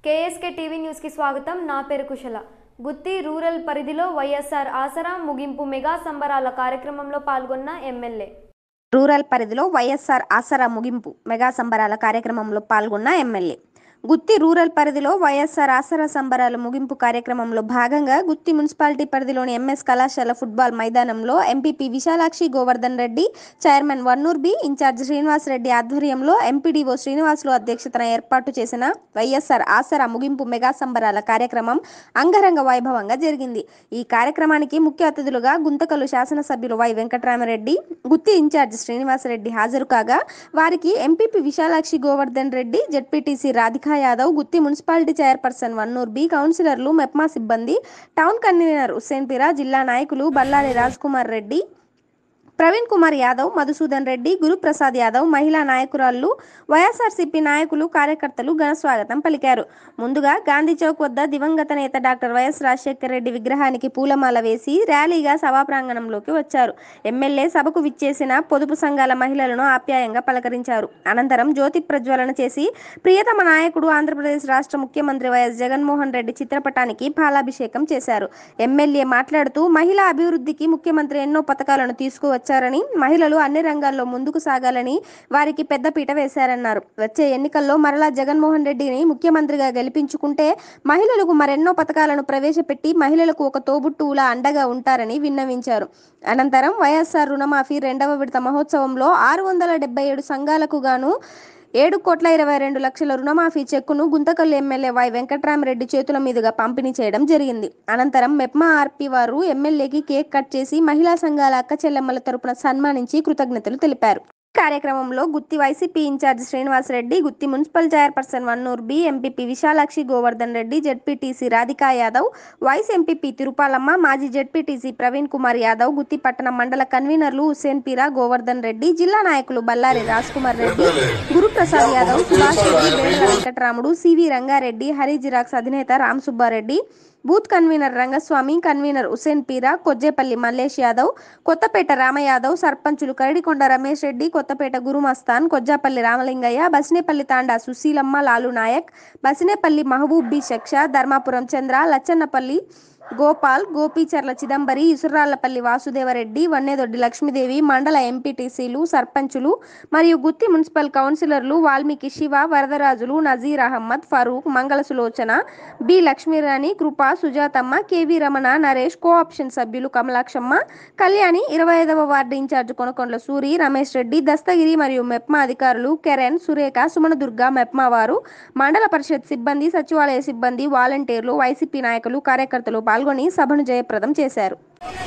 KSK TV న్యూస్కి స్వాగతం నా పేరు కుశల గుత్తి రూరల్ పరిధిలో వైఎస్ఆర్ ఆసరా ముగింపు మెగా సంబరాల కార్యక్రమంలో పాల్గొన్న ఎమ్మెల్యే రూరల్ పరిధిలో వైఎస్ఆర్ ఆసరా ముగింపు మెగా సంబరాల కార్యక్రమంలో పాల్గొన్న ఎమ్మెల్యే గుత్తి రూరల్ పరిధిలో వైఎస్ఆర్ ఆసరా సంబరాల ముగింపు కార్యక్రమంలో భాగంగా గుత్తి మున్సిపాలిటీ పరిధిలోని ఎంఎస్ కళాశాల ఫుట్బాల్ మైదానంలో MPP Visalakshi Govardhan Reddy chairman Vannur Bi incharge Srinivas Reddy ఆధ్వర్యంలో ఎంపీడీఓ శ్రీనివాసులు అధ్యక్షతన ఏర్పాటు చేసిన వైఎస్ఆర్ ఆసరా ముగింపు మెగా సంబరాల కార్యక్రమం అంగరంగ వైభవంగా జరిగింది ఈ కార్యక్రమానికి ముఖ్య అతిథులుగా గుంతకల్లు శాసనసభ్యులు వై వెంకటరామరెడ్డి గుత్తి ఇన్ఛార్జ్ శ్రీనివాసరెడ్డి హాజరు కాగా వారికి MPP Visalakshi Govardhan Reddy ZPTC Radhika Yadav Gutti municipality chairperson Vannur Bi councillors MEPMA సిబ్బంది టౌన్ కన్వీనర్ హుస్సేన్ పిరా జిల్లా నాయకులు బల్లారి రాజ్ కుమార్ రెడ్డి ప్రవీణ్ కుమార్ యాదవ్ మధుసూదన్ రెడ్డి గురుప్రసాద్ యాదవ్ మహిళా నాయకురాళ్లు వైఎస్ఆర్సీపీ నాయకులు కార్యకర్తలు ఘన స్వాగతం పలికారు ముందుగా గాంధీ చౌక్ వద్ద దివంగత నేత డాక్టర్ వైఎస్ రాజశేఖర రెడ్డి విగ్రహానికి పూలమాల వేసి ర్యాలీగా సభా ప్రాంగణంలోకి వచ్చారు ఎమ్మెల్యే సభకు విచ్చేసిన పొదుపు సంఘాల మహిళలను ఆప్యాయంగా పలకరించారు అనంతరం జ్యోతి ప్రజ్వలన చేసి ప్రియతమ నాయకుడు ఆంధ్రప్రదేశ్ రాష్ట్ర ముఖ్యమంత్రి వైఎస్ జగన్మోహన్ రెడ్డి చిత్రపటానికి పాలాభిషేకం చేశారు ఎమ్మెల్యే మాట్లాడుతూ మహిళా అభివృద్ధికి ముఖ్యమంత్రి ఎన్నో పథకాలను తీసుకువచ్చారని మహిళలు అన్ని రంగాల్లో ముందుకు సాగాలని వారికి పెద్దపీట వేశారన్నారు వచ్చే ఎన్నికల్లో మరలా జగన్మోహన్ రెడ్డిని ముఖ్యమంత్రిగా గెలిపించుకుంటే మహిళలకు మరెన్నో పథకాలను ప్రవేశపెట్టి మహిళలకు ఒక తోబుట్టువులా అండగా ఉంటారని విన్నవించారు అనంతరం వైఎస్ఆర్ రుణమాఫీ రెండవ విడత మహోత్సవంలో ఆరు వందల డెబ్బై ఏడు సంఘాలకు గాను ఏడు కోట్ల ఇరవై రెండు లక్షల రుణమాఫీ చెక్కును గుంతకల్లు ఎమ్మెల్యే వై వెంకట్రామరెడ్డి చేతుల మీదుగా పంపిణీ చేయడం జరిగింది అనంతరం మెప్మా ఆర్పి వారు ఎమ్మెల్యేకి కేక్ కట్ చేసి మహిళా సంఘాల అక్క చెల్లెమ్మల తరపున సన్మానించి కృతజ్ఞతలు తెలిపారు ఈ కార్యక్రమంలో Gutti YCP incharge Srinivas Reddy Gutti municipal chairperson Vannur Bi MPP Visalakshi Govardhan Reddy ZPTC Radhika Yadav vice MPP Tirupalamma మాజీ జెడ్పీటీసీ ప్రవీణ్ కుమార్ యాదవ్ గుత్తి పట్టణ మండల కన్వీనర్లు హుస్సేన్ పీరా గోవర్ధన్ రెడ్డి జిల్లా నాయకులు బల్లారి రాజ్ కుమార్ రెడ్డి గురుప్రసాద్ యాదవ్ సుభాష్ రెడ్డి వేముల వెంకటరాముడు సివి రంగారెడ్డి హరి జిరాక్స్ అధినేత Ram Subbareddy booth convener Rangaswamy convener Husen Peera Kojjepalli Mallesh Yadav Kothapeta Rama Yadav సర్పంచులు కరడికొండ రమేష్ రెడ్డి కొత్తపేట గురుమస్తాన్ కొజ్జాపల్లి రామలింగయ్య బసినేపల్లి తాండా సుశీలమ్మ లాలు నాయక్ బసినేపల్లి మహబూబ్ బి శక్ష ధర్మాపురం చంద్ర లచ్చన్నపల్లి గోపాల్ గోపీచర్ల చిదంబరి ఇసురాళ్లపల్లి వాసుదేవరెడ్డి వన్నేదొడ్డి లక్ష్మీదేవి మండల ఎంపీటీసీలు సర్పంచులు మరియు గుత్తి మున్సిపల్ కౌన్సిలర్లు Valmiki Shiva Varadarajulu Nazir Ahmed Farooq Mangala Sulochana B Lakshmirani Krupa Sujathamma KV Ramana Naresh co-option సభ్యులు కమలాక్షమ్మ కళ్యాణి ఇరవై ఐదవ వార్డు ఇన్ఛార్జ్ కొనకొండల సూరి రమేష్ రెడ్డి దస్తగిరి మరియు మెప్మా అధికారులు కెరెన్ సురేఖ సుమనదుర్గ మెప్మా వారు మండల పరిషత్ సిబ్బంది సచివాలయ సిబ్బంది వాలంటీర్లు వైసీపీ నాయకులు కార్యకర్తలు పాల్గొని సభను జయప్రదం చేశారు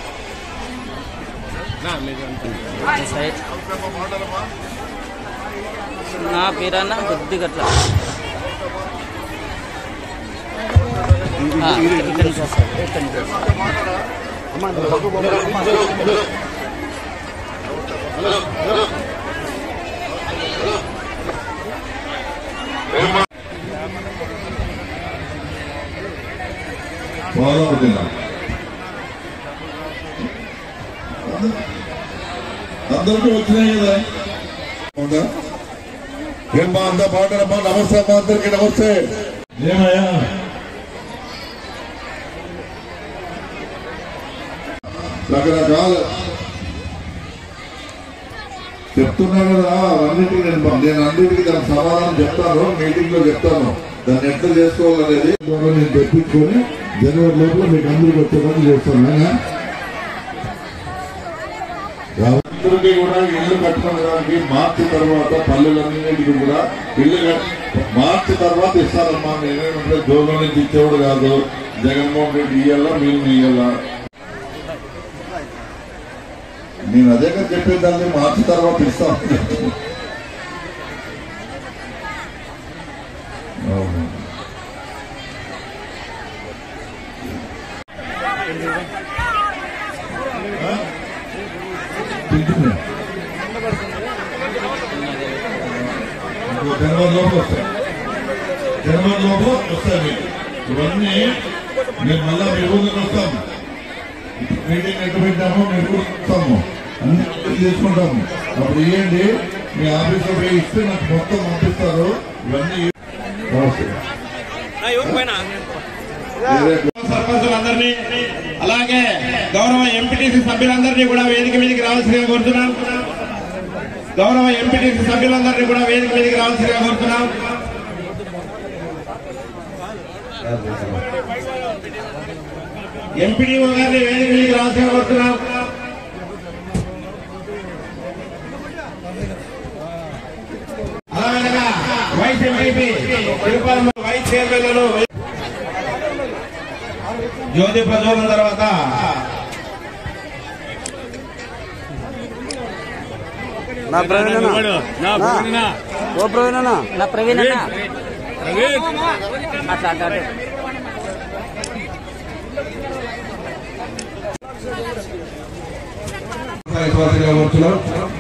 సైడ్ నా పేరన్న బుద్ధిగట్ల ఆ, ఇక్కడి నుంచి వస్తాడు ఇక్కడి నుంచి వస్తాడు. బాధపడుతున్నా అందరికీ వచ్చినాయి కదా ఉందా? ఏం బా అంతా బాగుంటారమ్మా నమస్తే అమ్మా అందరికి నమస్తే ఏమయ్యా రకరకాల చెప్తున్నా కదా అన్నిటికీ నేను ప- నేను అన్నిటికీ దానికి సమాధానం చెప్తాను మీటింగ్ లో చెప్తాను దాన్ని ఎట్లా చేసుకోవాలనేది ద్వారా నేను తెప్పించుకొని జనవరి లోపల మీకు అందరికి వచ్చేటట్టు చేస్తాను నాయనా? అందరికీ కూడా ఇల్లు కట్టుకోవడానికి మార్చి తర్వాత పల్లెలన్నింటికి కూడా ఇల్లు కట్- మార్చి తర్వాత ఇస్తారమ్మా నేనేమంటే జోలో నుంచి ఇచ్చేవాడు కాదు జగన్మోహన్ రెడ్డి ఇయ్యాలా మేము ఇయ్యాలా నేను అదే కదా చెప్పేదాన్ని మార్చి తర్వాత ఇస్తాం అవును. తింటున్నా. ఇంకో జనవరి లోపు వస్తాయి జనవరి లోపు వస్తాయి మీకు ఇవన్నీ మేము మళ్ళా మీ ఊరికి వస్తాం మీటింగ్ ఎక్కడ పెట్టామో మీ ఊరికి వస్తాము అన్ని తీసుకుంటాము అప్పుడు ఇవ్వండి మీ ఆఫీస్లో పోయి ఇస్తే నాకు మొత్తం పంపిస్తారు ఇవన్నీ నమస్తే సర్పంచులందరినీ అలాగే గౌరవ ఎంపీటీసీ సభ్యులందరినీ కూడా వేదిక మీదకి రావాల్సిందిగా కోరుతున్నాం గౌరవ ఎంపీటీసీ సభ్యులందరినీ కూడా వేదిక మీదకి రావాల్సిందిగా కోరుతున్నాం ఎంపీడీఓ గారిని వేదిక మీదకి రావాల్సిందిగా కోరుతున్నాం అలాగే వైస్ ఎంపీపీ తిరుపతి వైస్ చైర్మన్లను జ్యోతి ప్రజ్వలన తర్వాత నా ప్రవీణ ఓ ప్రవీణ నా ప్రవీణ్ అన్న అట్లా అట్లా అట్లా విశ్వాసంగా కూర్చున్నాం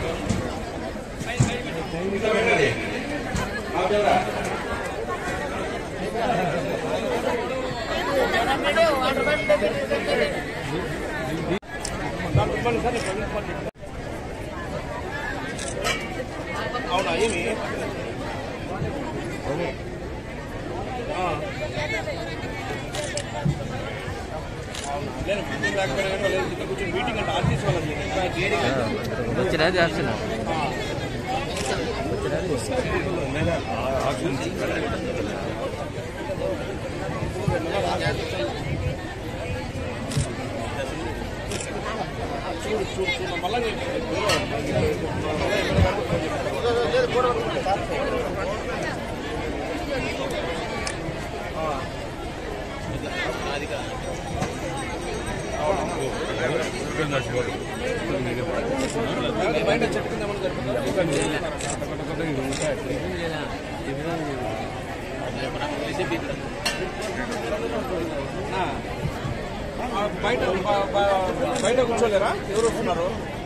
వచ్చినా చేస్తున్నా బయట బయట కూర్చోలేరా ఎవరు వస్తున్నారు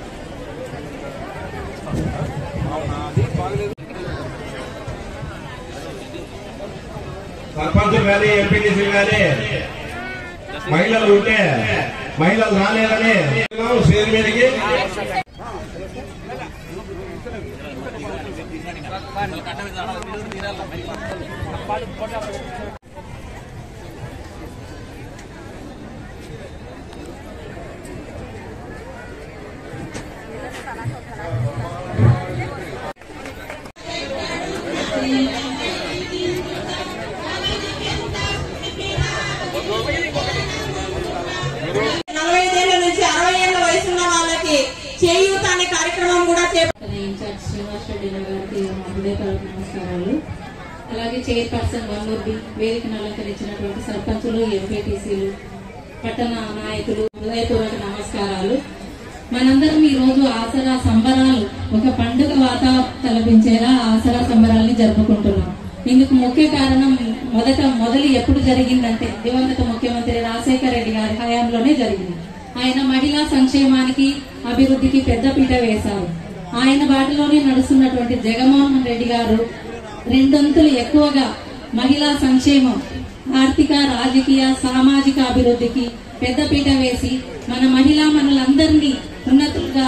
అవునా అది బాగలేదు సర్పంచ్ కానీ ఎంపీటీసీ కానీ మహిళలు ఉంటే మహిళలు రాలేదని స్టేజ్ మీదకి నలభై ఐదేళ్ల నుంచి అరవై ఏళ్ల వయసున్న వాళ్ళకి చేయూత అనే కార్యక్రమం కూడా చేపట్టారు ఇన్ఛార్జ్ శ్రీనివాస్ రెడ్డి గారికి మా హృదయపూర్వక నమస్కారాలు అలాగే చైర్పర్సన్ వల్లూరి వేదికను అలంకరించినటువంటి సర్పంచులు ఎంపీటీసీలు పట్టణ నాయకులు హృదయపూర్వక నమస్కారాలు మనందరం ఈ రోజు ఆసరా సంబరాలు ఒక పండుగ వాతావరణం తలపించేలా ఆసరా సంబరాల్ని జరుపుకుంటున్నాం ఇందుకు ముఖ్య కారణం మొదట మొదలు ఎప్పుడు జరిగిందంటే దివంగత ముఖ్యమంత్రి రాజశేఖర రెడ్డి గారి హయాంలోనే జరిగింది ఆయన మహిళా సంక్షేమానికి అభివృద్ధికి పెద్దపీట వేశారు ఆయన బాటలోనే నడుస్తున్నటువంటి జగన్మోహన్ రెడ్డి గారు రెండొంతులు ఎక్కువగా మహిళా సంక్షేమం ఆర్థిక రాజకీయ సామాజిక అభివృద్ధికి పెద్దపీట వేసి మన మహిళా మనులందరినీ ఉన్నతులుగా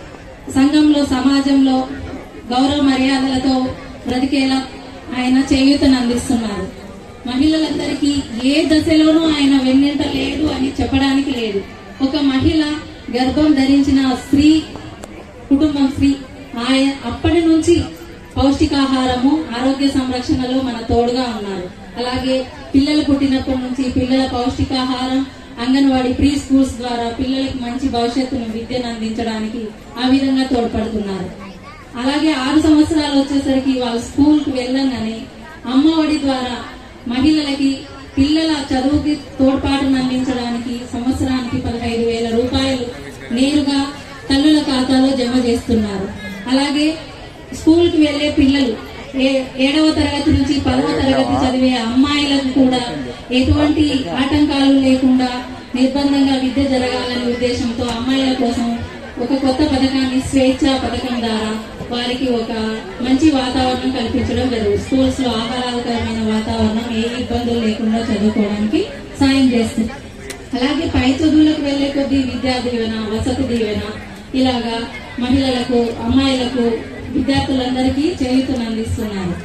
సంఘంలో సమాజంలో గౌరవ మర్యాదలతో బ్రతికేలా ఆయన చేయూతను అందిస్తున్నారు మహిళలందరికీ ఏ దశలోనూ ఆయన వెన్నెంట లేడు అని చెప్పడానికి లేదు ఒక మహిళ గర్భం ధరించిన స్త్రీ కుటుంబం స్త్రీ ఆయన అప్పటి నుంచి పౌష్టికాహారము ఆరోగ్య సంరక్షణలో మన తోడుగా ఉన్నారు అలాగే పిల్లలు పుట్టినప్పటి నుంచి పిల్లల పౌష్టికాహారం అంగన్వాడీ ప్రీ స్కూల్స్ ద్వారా పిల్లలకు మంచి భవిష్యత్తును విద్యను అందించడానికి ఆ విధంగా తోడ్పడుతున్నారు అలాగే ఆరు సంవత్సరాలు వచ్చేసరికి వాళ్ళు స్కూల్ కు వెళ్ళంగానే అమ్మఒడి ద్వారా మహిళలకి పిల్లల చదువుకి తోడ్పాటును అందించడానికి సంవత్సరానికి పదహైదు వేల రూపాయలు నేరుగా తల్లుల ఖాతాలో జమ చేస్తున్నారు అలాగే స్కూల్ కి వెళ్లే పిల్లలు ఏ- ఏడవ తరగతి నుంచి పదవ తరగతి చదివే అమ్మాయిలకు కూడా ఎటువంటి ఆటంకాలు లేకుండా నిర్బంధంగా విద్య జరగాలనే ఉద్దేశంతో అమ్మాయిల కోసం ఒక కొత్త పథకాన్ని స్వేచ్ఛ పథకం ద్వారా వారికి ఒక మంచి వాతావరణం కల్పించడం జరుగుతుంది స్కూల్స్ లో ఆహ్లాదకరమైన వాతావరణం ఏ ఇబ్బందులు లేకుండా చదువుకోవడానికి సాయం చేస్తుంది అలాగే పై చదువులకు వెళ్లే కొద్దీ విద్యా దీవెన వసతి దీవెన ఇలాగా మహిళలకు అమ్మాయిలకు విద్యార్థులందరికీ చేయూతను అందిస్తున్నారు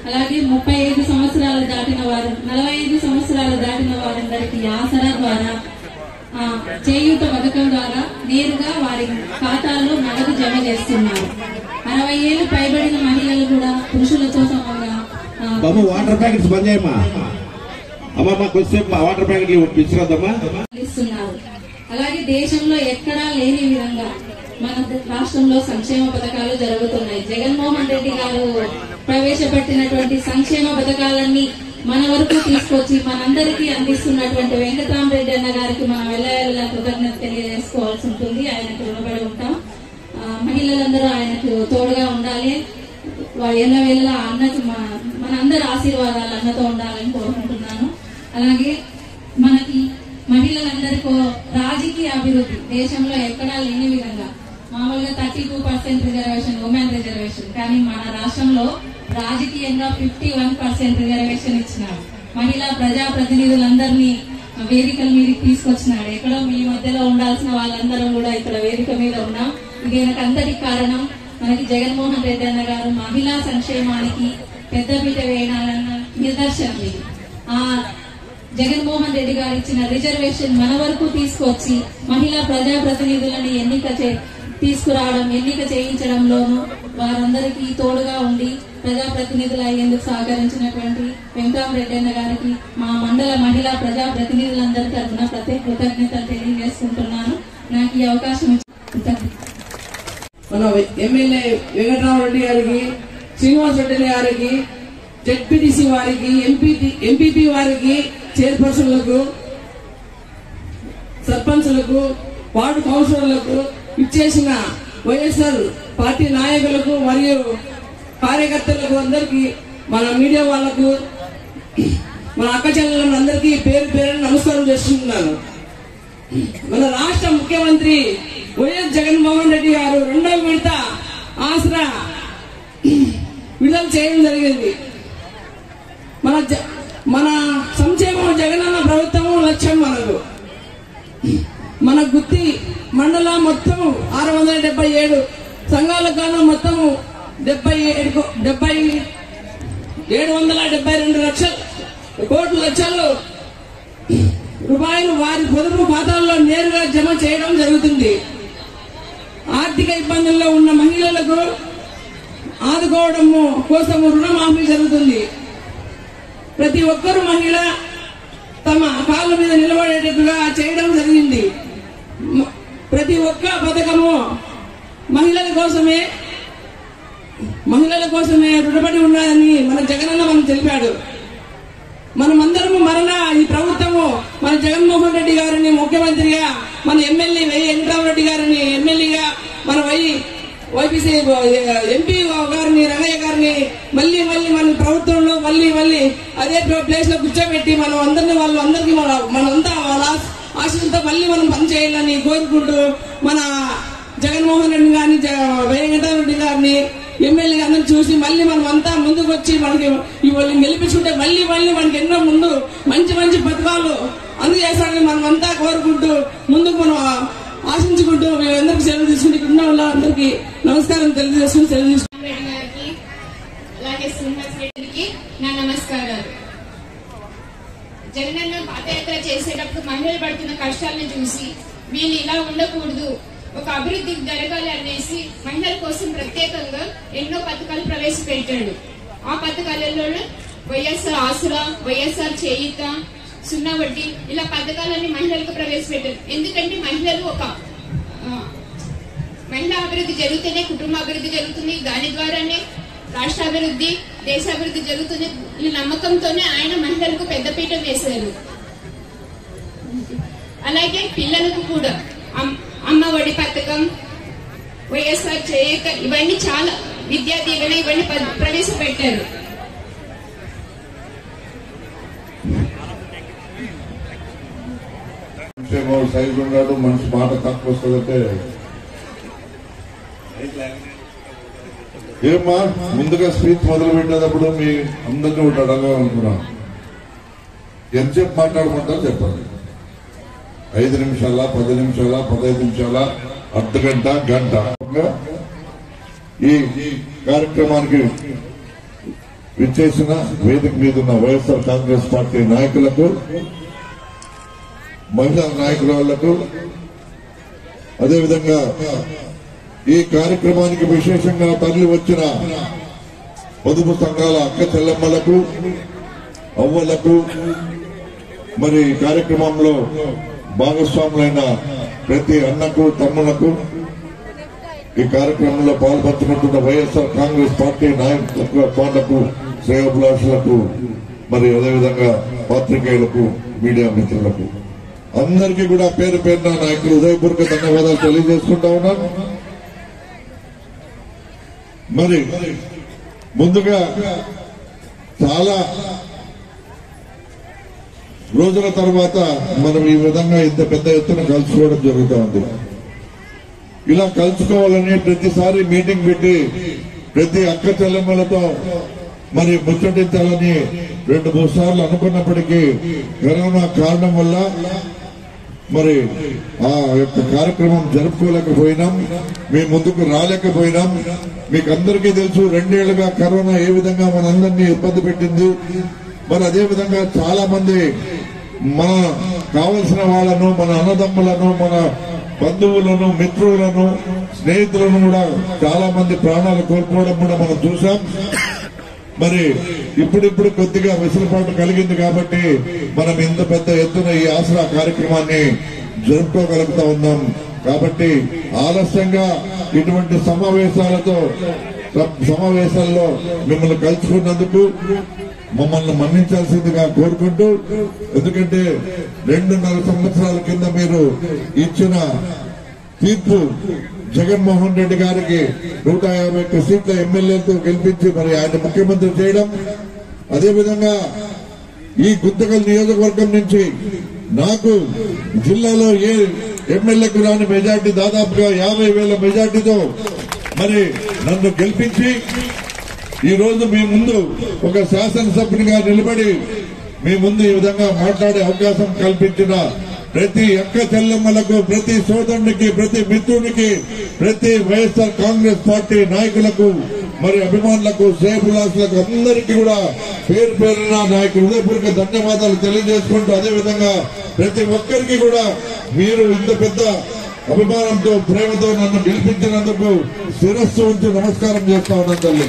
అలాగే ముప్పై ఐదు సంవత్సరాలు దాటిన వారు నలభై ఐదు సంవత్సరాలు దాటిన వారందరికీ ఆసరా ద్వారా ఆ, చేయూత పథకం ద్వారా నేరుగా వారి ఖాతాల్లో నగదు జమ చేస్తున్నారు అరవై ఏళ్ళు పైబడిన మహిళలు కూడా పురుషులతో సమంగా ఆ, బాబు వాటర్ ప్యాకెట్స్ బంద్ చేయమ్మా అమ్మమ్మ కొంచెంసేపు మా వాటర్ ప్యాకెట్లు తీసుకురాద్దమ్మా ఇస్తున్నారు అలాగే దేశంలో ఎక్కడా లేని విధంగా మన రాష్ట్రంలో సంక్షేమ పథకాలు జరుగుతున్నాయి జగన్మోహన్ రెడ్డి గారు ప్రవేశపెట్టినటువంటి సంక్షేమ పథకాలన్నీ మన వరకు తీసుకొచ్చి మనందరికీ అందిస్తున్నటువంటి వెంకటరామరెడ్డి అన్న గారికి మనం వెళ్ళ కృతజ్ఞత తెలియజేసుకోవాల్సి ఉంటుంది ఆయనకు రుణపడి ఉంటాం ఆ, మహిళలందరూ ఆయనకు తోడుగా ఉండాలి ఎల్ల వెళ్ళ అన్నకి మన- మనందరి ఆశీర్వాదాలు అన్నతో ఉండాలని కోరుకుంటున్నాను అలాగే మనకి మహిళలందరికీ రాజకీయ అభివృద్ధి దేశంలో ఎక్కడా లేని విధంగా మామూలుగా thirty two percent reservation women reservation కానీ మన రాష్ట్రంలో రాజకీయంగా ఫిఫ్టీ వన్ పర్సెంట్ రిజర్వేషన్ ఇచ్చినారు మహిళా ప్రజా ప్రతినిధులందరినీ వేదికల మీదకి తీసుకొచ్చినాడు ఎక్కడో మీ మధ్యలో ఉండాల్సిన వాళ్ళందరం కూడా ఇక్కడ వేదిక మీద ఉన్నాం దీనికి అంతటికి కారణం మనకి జగన్మోహన్ రెడ్డి అన్న గారు మహిళా సంక్షేమానికి పెద్దపీట వేయాలన్న నిదర్శనం ఇది ఆ జగన్మోహన్ రెడ్డి గారు ఇచ్చిన రిజర్వేషన్ మన వరకు తీసుకొచ్చి మహిళా ప్రజాప్రతినిధులని ఎన్నిక చే తీసుకురావడం ఎన్నిక చేయించడంలోనూ వారందరికీ తోడుగా ఉండి ప్రజాప్రతినిధులు అయ్యేందుకు సహకరించినటువంటి వెంకటరామరెడ్డి అన్న గారికి మా మండల మహిళా ప్రజాప్రతినిధులందరి తరఫున ప్రత్యేక కృతజ్ఞతలు తెలియజేసుకుంటున్నాను నాకు ఈ అవకాశం ఇచ్చిన కృతజ్ఞతలు. మన ఎమ్మెల్యే వెంకటరామరెడ్డి గారికి శ్రీనివాస్ రెడ్డి గారికి జెడ్పీటీసీ వారికి ఎంపీ ఎంపీపీ వారికి చైర్పర్సన్లకు సర్పంచ్లకు వార్డు కౌన్సిలర్లకు ఇచ్చేసిన వైఎస్ఆర్ పార్టీ నాయకులకు మరియు కార్యకర్తలకు అందరికీ మన మీడియా వాళ్లకు మన అక్క చెల్లెళ్ళందరికీ అందరికీ పేరు పేరు నమస్కారం చేస్తున్నాను మన రాష్ట్ర ముఖ్యమంత్రి వైఎస్ జగన్మోహన్ రెడ్డి గారు రెండవ విడత ఆసరా విడుదల చేయడం జరిగింది మన జ- మన సంక్షేమం జగనన్న ప్రభుత్వం లక్ష్యం మనకు మన గుత్తి మండల మొత్తం ఆరు వందల డెబ్బై ఏడు సంఘాల గాను మొత్తం డెబ్బై ఏడు డెబ్బై ఏడు వందల డెబ్బై రెండు లక్షలు కోట్ల లక్షలు రూపాయలు వారి పొదుపు ఖాతాల్లో నేరుగా జమ చేయడం జరుగుతుంది ఆర్థిక ఇబ్బందుల్లో ఉన్న మహిళలకు ఆదుకోవడము కోసం రుణమాఫీ జరుగుతుంది ప్రతి ఒక్కరు మహిళ తమ కాళ్ళ మీద నిలబడేటట్టుగా చేయడం జరిగింది మ- ప్రతి ఒక్క పథకము మహిళల కోసమే మహిళల కోసమే రుణపడి ఉన్నదని మన జగనన్న మనకు తెలిపాడు మనమందరము మరణ ఈ ప్రభుత్వము మన జగన్మోహన్ రెడ్డి గారిని ముఖ్యమంత్రిగా మన ఎమ్మెల్యే వై వెంకటరామరెడ్డి గారిని ఎమ్మెల్యేగా మన వై వైపీసీ ఎంపీ గారిని రంగయ్య గారిని మళ్ళీ మళ్ళీ మన ప్రభుత్వంలో మళ్ళీ మళ్ళీ అదే ప్లేస్ లో కూర్చోబెట్టి మనం అందరినీ వాళ్ళు అందరికీ మన మనంతా వాళ్ళ ఆశలతో మళ్ళీ మనం పనిచేయాలని కోరుకుంటూ మన జగన్మోహన్ రెడ్డి గారిని జ- వెంకటరామరెడ్డి గారిని ఎమ్మెల్యే అందరిని చూసి మళ్ళీ మనం అంతా ముందుకు వచ్చి మనకి ఇవాళ గెలిపించుకుంటే మళ్ళీ మళ్ళీ మనకి ఎన్నో ముందు మంచి మంచి పథకాలు అందజేస్తాడని మనం అంతా కోరుకుంటూ ముందుకు మనం ఆశించుకుంటూ మేమందరికీ సెలవు తీసుకుంటూ ఇక్కడ ఉన్న వాళ్ళందరికీ నమస్కారం తెలియజేసుకుని సెలవు తీసుకుంటాం రెడ్డి గారికి అలాగే శ్రీనివాస్ రెడ్డికి నా నమస్కారాలు జగనన్న పాదయాత్ర చేసేటప్పుడు మహిళలు పడుతున్న కష్టాలను చూసి వీళ్ళు ఇలా ఉండకూడదు ఒక అభివృద్ధి జరగాలి అనేసి మహిళల కోసం ప్రత్యేకంగా ఎన్నో పథకాలు ప్రవేశపెట్టాడు ఆ పథకాలలో వైఎస్ఆర్ ఆసరా వైఎస్ఆర్ చేయిత సున్నా వడ్డీ ఇలా పథకాలన్నీ మహిళలకు ప్రవేశపెట్టారు ఎందుకంటే మహిళలు ఒక ఆ, మహిళా అభివృద్ధి జరిగితేనే కుటుంబ అభివృద్ధి జరుగుతుంది దాని ద్వారానే రాష్ట్ర అభివృద్ధి దేశాభివృద్ధి జరుగుతుంది ఈ నమ్మకంతోనే ఆయన మహిళలకు పెద్దపీట వేశారు అలాగే పిల్లలకు కూడా అమ్- అమ్మ ఒడి పథకం వైఎస్ఆర్ చేయక ఇవన్నీ చాలా విద్యా దీవెన ఇవన్నీ ప- ప్రవేశపెట్టారు ఏమో సైజు ఉన్నాడు మనిషి మాట తక్కువ వస్తుందంటే ఏమ్మా ముందుగా స్పీచ్ మొదలు పెట్టేటప్పుడు మీ అందరినీ ఒకటి అడగాలనుకున్నాను ఎంతసేపు మాట్లాడమంటారు చెప్పండి ఐదు నిమిషాల పది నిమిషాల పదహైదు నిమిషాల అర్ధ గంట గంట ఈ ఈ కార్యక్రమానికి విచ్చేసిన వేదిక మీద ఉన్న వైఎస్ఆర్ కాంగ్రెస్ పార్టీ నాయకులకు మహిళా నాయకురాళ్లకు అదేవిధంగా ఈ కార్యక్రమానికి విశేషంగా తరలి వచ్చిన పొదుపు సంఘాల అక్క చెల్లెమ్మలకు అవ్వలకు మరి ఈ కార్యక్రమంలో భాగస్వాములైన ప్రతి అన్నకు తమ్ములకు ఈ కార్యక్రమంలో పాల్పంచుకుంటున్న వైఎస్ఆర్ కాంగ్రెస్ పార్టీ నాయకులకు పాలకు శ్రేయోభిలాషులకు మరి అదేవిధంగా పాత్రికేయులకు మీడియా మిత్రులకు అందరికీ కూడా పేరు పేరున నాయకులు హృదయపూర్వక ధన్యవాదాలు తెలియజేసుకుంటా ఉన్నాను మరి ముందుగా చాలా రోజుల తర్వాత మనం ఈ విధంగా ఇంత పెద్ద ఎత్తున కలుసుకోవడం జరుగుతూ ఉంది ఇలా కలుసుకోవాలని ప్రతిసారి మీటింగ్ పెట్టి ప్రతి అక్క చెల్లెమ్మలతో మరి ముచ్చటించాలని రెండు మూడు సార్లు అనుకున్నప్పటికీ కరోనా కారణం వల్ల మరి ఆ యొక్క కార్యక్రమం జరుపుకోలేకపోయినాం మేము ముందుకు రాలేకపోయినాం మీకు అందరికీ తెలుసు రెండేళ్లుగా కరోనా ఏ విధంగా మనందరినీ ఇబ్బంది పెట్టింది మరి అదే విధంగా చాలా మంది మన కావలసిన వాళ్ళను మన అన్నదమ్ములను మన బంధువులను మిత్రులను స్నేహితులను కూడా చాలా మంది ప్రాణాలు కోల్పోవడం కూడా మనం చూసాం మరి ఇప్పుడిప్పుడు కొద్దిగా వెసులుబాటు కలిగింది కాబట్టి మనం ఇంత పెద్ద ఎత్తున ఈ ఆసరా కార్యక్రమాన్ని జరుపుకోగలుగుతా ఉన్నాం కాబట్టి ఆలస్యంగా ఇటువంటి సమావేశాలతో సమావేశాల్లో మిమ్మల్ని కలుసుకున్నందుకు మమ్మల్ని మన్నించాల్సిందిగా కోరుకుంటూ ఎందుకంటే రెండున్నర సంవత్సరాల కింద మీరు ఇచ్చిన తీర్పు జగన్మోహన్ రెడ్డి గారికి నూట యాభై ఒక్క సీట్ల ఎమ్మెల్యేలతో గెలిపించి మరి ఆయన ముఖ్యమంత్రి చేయడం అదేవిధంగా ఈ గుంతకల్ నియోజకవర్గం నుంచి నాకు జిల్లాలో ఏ ఎమ్మెల్యేకు రాని మెజార్టీ దాదాపుగా యాభై వేల మెజార్టీతో మరి నన్ను గెలిపించి ఈ రోజు మీ ముందు ఒక శాసనసభ్యునిగా నిలబడి మీ ముందు ఈ విధంగా మాట్లాడే అవకాశం కల్పించిన ప్రతి అక్క చెల్లెమ్మలకు ప్రతి సోదరునికి ప్రతి మిత్రునికి ప్రతి వైఎస్ఆర్ కాంగ్రెస్ పార్టీ నాయకులకు మరి అభిమానులకు శ్రేయభిలాసులకు అందరికీ కూడా పేరు పేరున నాయకు హృదయపూర్వక ధన్యవాదాలు తెలియజేసుకుంటూ అదేవిధంగా ప్రతి ఒక్కరికి కూడా మీరు ఇంత పెద్ద అభిమానంతో ప్రేమతో నన్ను గెలిపించినందుకు శిరస్సు ఉంచి నమస్కారం చేస్తా ఉన్నాను తల్లి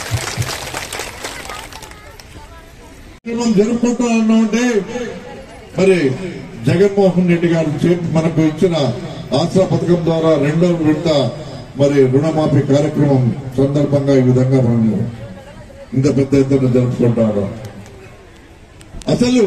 కార్యక్రమం జరుపుకుంటున్నామంటే మరి జగన్మోహన్ రెడ్డి గారు చే- మనకు ఇచ్చిన ఆసరా పథకం ద్వారా రెండో విడత మరి రుణమాఫీ కార్యక్రమం సందర్భంగా ఈ విధంగా మనము ఇంత పెద్ద ఎత్తున జరుపుకుంటా ఉన్నాం అసలు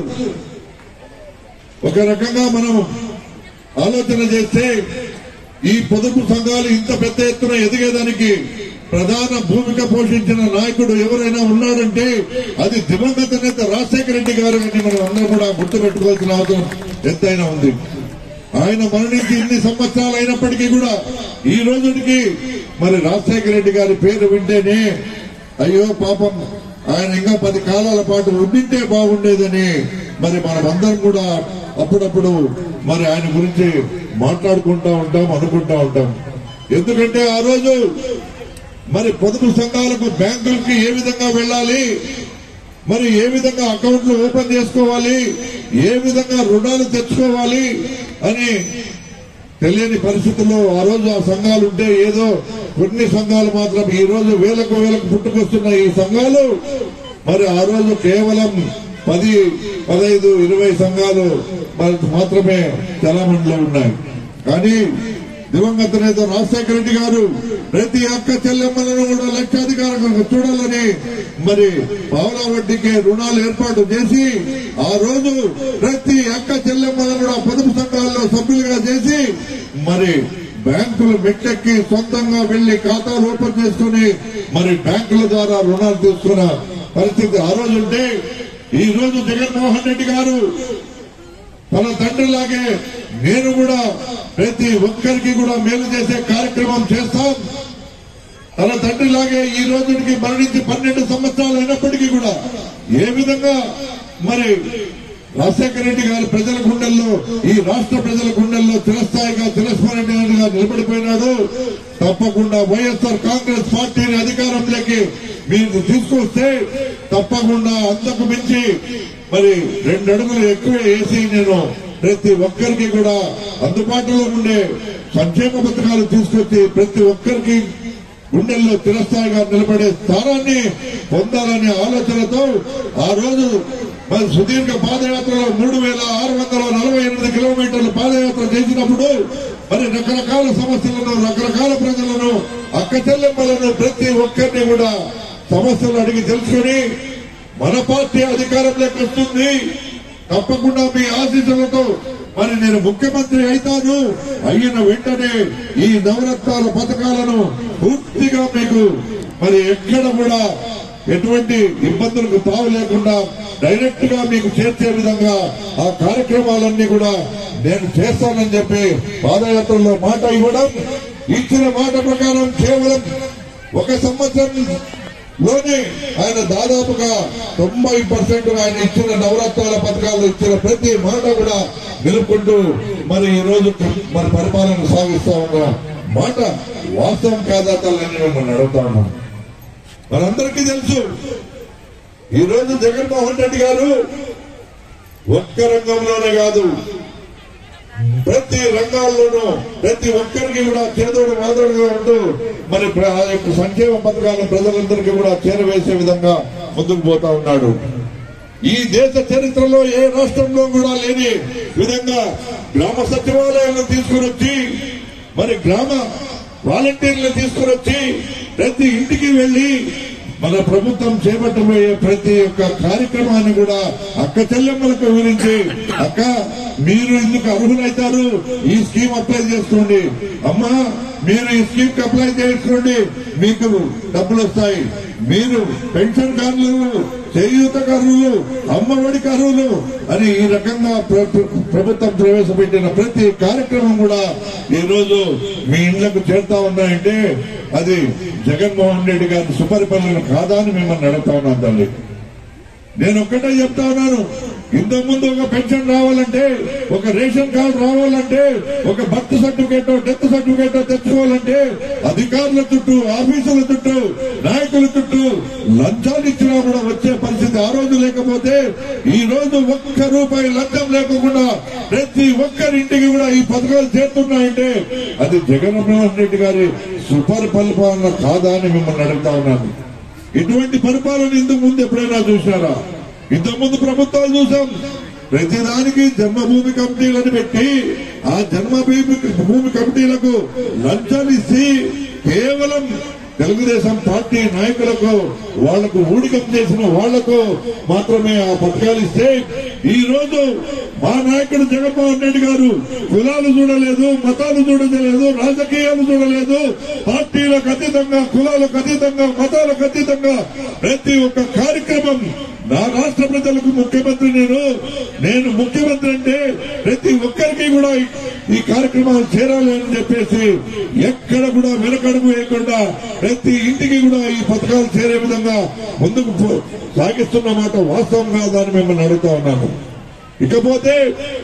ఒక రకంగా మనం ఆలోచన చేస్తే ఈ పొదుపు సంఘాలు ఇంత పెద్ద ఎత్తున ఎదిగేదానికి ప్రధాన భూమిక పోషించిన నాయకుడు ఎవరైనా ఉన్నారంటే అది దివంగత నేత రాజశేఖర రెడ్డి గారు అని మనం అందరం కూడా గుర్తుపెట్టుకోవాల్సిన అవసరం ఎంతైనా ఉంది ఆయన మరణించి ఇన్ని సంవత్సరాలు అయినప్పటికీ కూడా ఈ రోజుకి మరి రాజశేఖర రెడ్డి గారి పేరు వింటేనే అయ్యో పాపం ఆయన ఇంకా పది కాలాల పాటు ఉండింటే బాగుండేదని మరి మనమందరం కూడా అప్పుడప్పుడు మరి ఆయన గురించి మాట్లాడుకుంటా ఉంటాం అనుకుంటా ఉంటాం ఎందుకంటే ఆ రోజు మరి పొదుపు సంఘాలకు బ్యాంకులకి ఏ విధంగా వెళ్ళాలి మరి ఏ విధంగా అకౌంట్లు ఓపెన్ చేసుకోవాలి ఏ విధంగా రుణాలు తెచ్చుకోవాలి అని తెలియని పరిస్థితుల్లో ఆ రోజు ఆ సంఘాలు ఉంటే ఏదో కొన్ని సంఘాలు మాత్రం ఈ రోజు వేలకు వేలకు పుట్టుకొస్తున్న ఈ సంఘాలు మరి ఆ రోజు కేవలం పది పదహైదు ఇరవై సంఘాలు మరి మాత్రమే చలామణిలో ఉన్నాయి కానీ దివంగత నేత రాజశేఖర రెడ్డి గారు ప్రతి అక్క చెల్లెమ్మలను కూడా లక్షాధికారులకు చూడాలని మరి పావులా వడ్డీకి రుణాలు ఏర్పాటు చేసి ఆ రోజు ప్రతి అక్క చెల్లెమ్మలను కూడా పొదుపు సంఘాల్లో సభ్యులుగా చేసి మరి బ్యాంకులు మెట్టెక్కి సొంతంగా వెళ్లి ఖాతాలు ఓపెన్ చేసుకుని మరి బ్యాంకుల ద్వారా రుణాలు తీసుకున్న పరిస్థితి ఆ రోజు ఉంటే ఈ రోజు జగన్మోహన్ రెడ్డి గారు తన తండ్రిలాగే నేను కూడా ప్రతి ఒక్కరికి కూడా మేలు చేసే కార్యక్రమం చేస్తాం తన తండ్రిలాగే ఈ రోజుకి మరణించి పన్నెండు సంవత్సరాలు అయినప్పటికీ కూడా ఏ విధంగా మరి రాజశేఖర రెడ్డి గారి ప్రజల గుండెల్లో ఈ రాష్ట్ర ప్రజల గుండెల్లో చిరస్థాయిగా చిరస్మరణీయంగా నిలబడిపోయినాడు తప్పకుండా వైఎస్ఆర్ కాంగ్రెస్ పార్టీని అధికారంలోకి మీరు తీసుకొస్తే తప్పకుండా అంతకు మించి మరి రెండు అడుగులు ఎక్కువ వేసి నేను ప్రతి ఒక్కరికి కూడా అందుబాటులో ఉండే సంక్షేమ పథకాలు తీసుకొచ్చి ప్రతి ఒక్కరికి గుండెల్లో చిరస్థాయిగా నిలబడే స్థానాన్ని పొందాలనే ఆలోచనతో ఆ రోజు మరి సుదీర్ఘ పాదయాత్రలో మూడు వేల ఆరు వందల నలభై ఎనిమిది కిలోమీటర్లు పాదయాత్ర చేసినప్పుడు మరి రకరకాల సమస్యలను రకరకాల ప్రజలను అక్క చెల్లెమ్మలను ప్రతి ఒక్కరిని కూడా సమస్యలు అడిగి తెలుసుకొని మన పార్టీ అధికారంలోకి వస్తుంది తప్పకుండా మీ ఆశీస్సులతో మరి నేను ముఖ్యమంత్రి అయితాను అయిన వెంటనే ఈ నవరత్నాల పథకాలను పూర్తిగా మీకు మరి ఎక్కడ కూడా ఎటువంటి ఇబ్బందులకు తావు లేకుండా డైరెక్ట్ గా మీకు చేర్చే విధంగా ఆ కార్యక్రమాలన్నీ కూడా నేను చేస్తానని చెప్పి పాదయాత్రలో మాట ఇవ్వడం ఇచ్చిన మాట ప్రకారం కేవలం ఒక సంవత్సరం లోనే ఆయన దాదాపుగా తొంభై పర్సెంట్ ఆయన ఇచ్చిన నవరత్నాల పథకాలు ఇచ్చిన ప్రతి మాట కూడా నిలుపుకుంటూ మరి ఈ రోజు మరి పరిపాలన సాగిస్తా ఉన్న మాట వాస్తవం కాదా తల్లని మిమ్మల్ని అడుగుతా ఉన్నాం మనందరికీ తెలుసు ఈ రోజు జగన్మోహన్ రెడ్డి గారు ఒక్క రంగంలోనే కాదు ప్రతి రంగాల్లోనూ ప్రతి ఒక్కరికి కూడా చేదోడు మాదోడుగా ఉంటూ మరి ప్ర- ఆ యొక్క సంక్షేమ పథకాలను ప్రజలందరికీ కూడా చేరవేసే విధంగా ముందుకు పోతా ఉన్నాడు ఈ దేశ చరిత్రలో ఏ రాష్ట్రంలో కూడా లేని విధంగా గ్రామ సచివాలయాలను తీసుకుని వచ్చి మరి గ్రామ వాలంటీర్లను తీసుకుని వచ్చి ప్రతి ఇంటికి వెళ్లి మన ప్రభుత్వం చేపట్టబోయే ప్రతి ఒక్క కార్యక్రమాన్ని కూడా అక్క చెల్లెమ్మలకు వివరించి అక్క మీరు ఇందుకు అర్హులైతారు ఈ స్కీమ్ అప్లై చేసుకోండి అమ్మా మీరు ఈ స్కీమ్ కి అప్లై చేసుకోండి మీకు డబ్బులు వస్తాయి మీరు పెన్షన్ కార్డులు చేయూత కరువులు అమ్మఒడి కరువులు అని ఈ రకంగా ప్ర- ప్ర- ప్రభుత్వం ప్రవేశపెట్టిన ప్రతి కార్యక్రమం కూడా ఈ రోజు మీ ఇండ్లకు చేరుతా ఉన్నాయంటే అది జగన్మోహన్ రెడ్డి గారి సుపరిపాలన కాదా అని మిమ్మల్ని అడుగుతా ఉన్నాను తల్లి నేను ఒక్కటే చెప్తా ఉన్నాను ఇంతకు ముందు ఒక పెన్షన్ రావాలంటే ఒక రేషన్ కార్డు రావాలంటే ఒక బర్త్ సర్టిఫికేట్ డెత్ సర్టిఫికేట్ తెచ్చుకోవాలంటే అధికారుల చుట్టూ ఆఫీసుల చుట్టూ నాయకుల చుట్టూ లంచాలు ఇచ్చినా కూడా వచ్చే పరిస్థితి ఆ రోజు లేకపోతే ఈ రోజు ఒక్క రూపాయి లంచం లేకుండా ప్రతి ఒక్కరి ఇంటికి కూడా ఈ పథకాలు చేరుతున్నాయంటే అది జగన్మోహన్ రెడ్డి గారి సుపరిపాలన కాదా అని మిమ్మల్ని అడుగుతా ఉన్నాను ఇటువంటి పరిపాలన ఇంతకు ముందు ఎప్పుడైనా చూసారా ఇంతకు ముందు ప్రభుత్వాలు చూసాం ప్రతిదానికి జన్మభూమి కమిటీలను పెట్టి ఆ జన్మభూమి భూమి కమిటీలకు లంచాలు ఇచ్చి కేవలం తెలుగుదేశం పార్టీ నాయకులకు వాళ్లకు ఊడికం చేసిన వాళ్లకు మాత్రమే ఆ పథకాలు ఇస్తే ఈ రోజు మా నాయకుడు జగన్మోహన్ రెడ్డి గారు కులాలు చూడలేదు మతాలు చూడలేదు రాజకీయాలు చూడలేదు పార్టీలకు అతీతంగా కులాలకు అతీతంగా మతాలకు అతీతంగా ప్రతి ఒక్క కార్యక్రమం నా రాష్ట్ర ప్రజలకు ముఖ్యమంత్రి నేను నేను ముఖ్యమంత్రి అంటే ప్రతి ఒక్కరికి కూడా ఈ- ఈ కార్యక్రమాలు చేరాలి అని చెప్పేసి ఎక్కడ కూడా వెనకడుగు వేయకుండా ప్రతి ఇంటికి కూడా ఈ పథకాలు చేరే విధంగా ముందుకు పో- సాగిస్తున్న మాట వాస్తవం కాదని మిమ్మల్ని అడుగుతా ఉన్నాను ఇకపోతే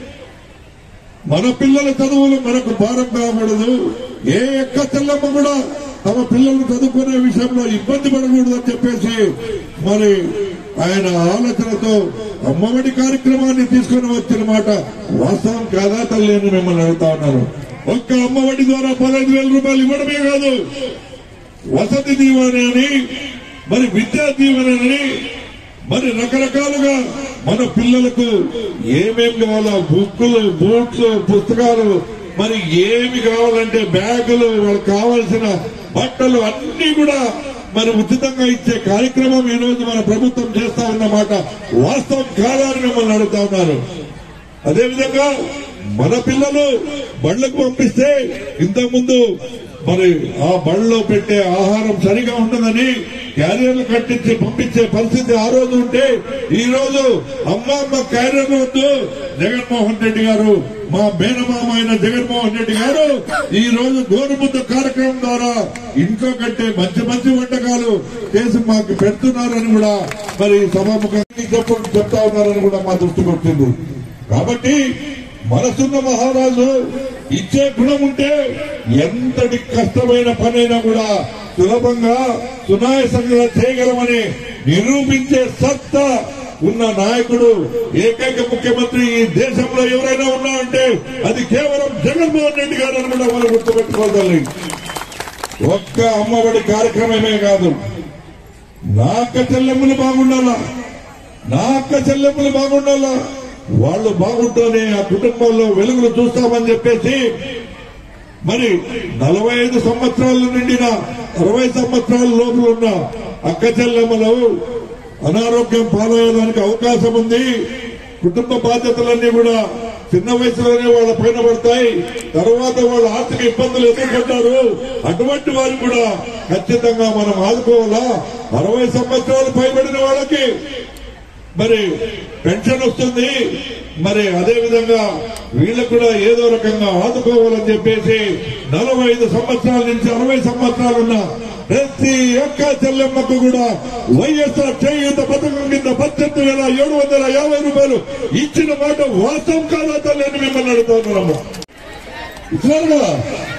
మన పిల్లల చదువులు మనకు భారం కాకూడదు ఏ ఎక్క చెల్లమ్మ కూడా తమ పిల్లలు చదువుకునే విషయంలో ఇబ్బంది పడకూడదు అని చెప్పేసి మరి ఆయన ఆలోచనతో అమ్మఒడి కార్యక్రమాన్ని తీసుకుని వచ్చిన మాట వాస్తవం కాదా తల్లి అని మిమ్మల్ని అడుగుతా ఉన్నాను ఒక్క అమ్మఒడి ద్వారా పదహైదు వేల రూపాయలు ఇవ్వడమే కాదు వసతి దీవెన అని మరి విద్యా దీవెన అని మరి రకరకాలుగా మన పిల్లలకు ఏమేం కావాలో బుక్కులు బూట్లు పుస్తకాలు మరి ఏమి కావాలంటే బ్యాగులు వాళ్ళకి కావాల్సిన బట్టలు అన్ని కూడా మరి ఉచితంగా ఇచ్చే కార్యక్రమం ఈ రోజు మన ప్రభుత్వం చేస్తా ఉన్నమాట వాస్తవం కాదా అని మిమ్మల్ని అడుగుతా ఉన్నారు అదేవిధంగా మన పిల్లలు బళ్ళకు పంపిస్తే ఇంతకు ముందు మరి ఆ బళ్ళలో పెట్టే ఆహారం సరిగా ఉండదని క్యారియర్లు కట్టించి పంపించే పరిస్థితి ఆ రోజు ఉంటే ఈ రోజు అమ్మ అమ్మ క్యారియర్ వద్దు జగన్మోహన్ రెడ్డి గారు మా మేనమామ అయిన జగన్మోహన్ రెడ్డి గారు ఈ రోజు గోరుముద్ద కార్యక్రమం ద్వారా ఇంట్లో కంటే మంచి మంచి వంటకాలు చేసి మాకు పెడుతున్నారని కూడా మరి సభాముఖంగా చెప్ప- చెప్తా ఉన్నారని కూడా మా దృష్టికి వచ్చింది కాబట్టి మనసున్న మహారాజు ఇచ్చే గుణం ఉంటే ఎంతటి కష్టమైన పనైనా కూడా సులభంగా సునాయాసంగా చేయగలమని నిరూపించే సత్తా ఉన్న నాయకుడు ఏకైక ముఖ్యమంత్రి ఈ దేశంలో ఎవరైనా ఉన్నారంటే అది కేవలం జగన్మోహన్ రెడ్డి గారు అని కూడా మనం గుర్తుపెట్టుకోవాలి ఒక్క అమ్మఒడి కార్యక్రమమే కాదు నా అక్క చెల్లెమ్మలు బాగుండాలా నా అక్క చెల్లెమ్మలు బాగుండాలా వాళ్ళు బాగుంటూనే ఆ కుటుంబంలో వెలుగులు చూస్తామని చెప్పేసి మరి నలభై ఐదు సంవత్సరాల నిండిన అరవై సంవత్సరాల లోపల ఉన్న అక్క చెల్లెమ్మలు అనారోగ్యం పాలయ్యడానికి అవకాశం ఉంది కుటుంబ బాధ్యతలన్నీ కూడా చిన్న వయసులోనే వాళ్ళ పైన పడతాయి తర్వాత వాళ్ళు ఆర్థిక ఇబ్బందులు ఎదుర్కొంటారు అటువంటి వారికి కూడా ఖచ్చితంగా మనం ఆదుకోవాలా అరవై సంవత్సరాలు పైబడిన వాళ్ళకి మరి పెన్షన్ వస్తుంది మరి అదే విధంగా వీళ్ళకు కూడా ఏదో రకంగా ఆదుకోవాలని చెప్పేసి నలభై ఐదు సంవత్సరాల నుంచి అరవై సంవత్సరాలు ఉన్న ప్రతి ఒక్క చెల్లెమ్మకు కూడా వైఎస్ఆర్ చేయూత పథకం కింద పద్దెనిమిది వేల ఏడు వందల యాభై రూపాయలు ఇచ్చిన మాట వాస్తవం కాదా తల్లి మిమ్మల్ని అడుగుతున్నాము ఇచ్చినారు కదా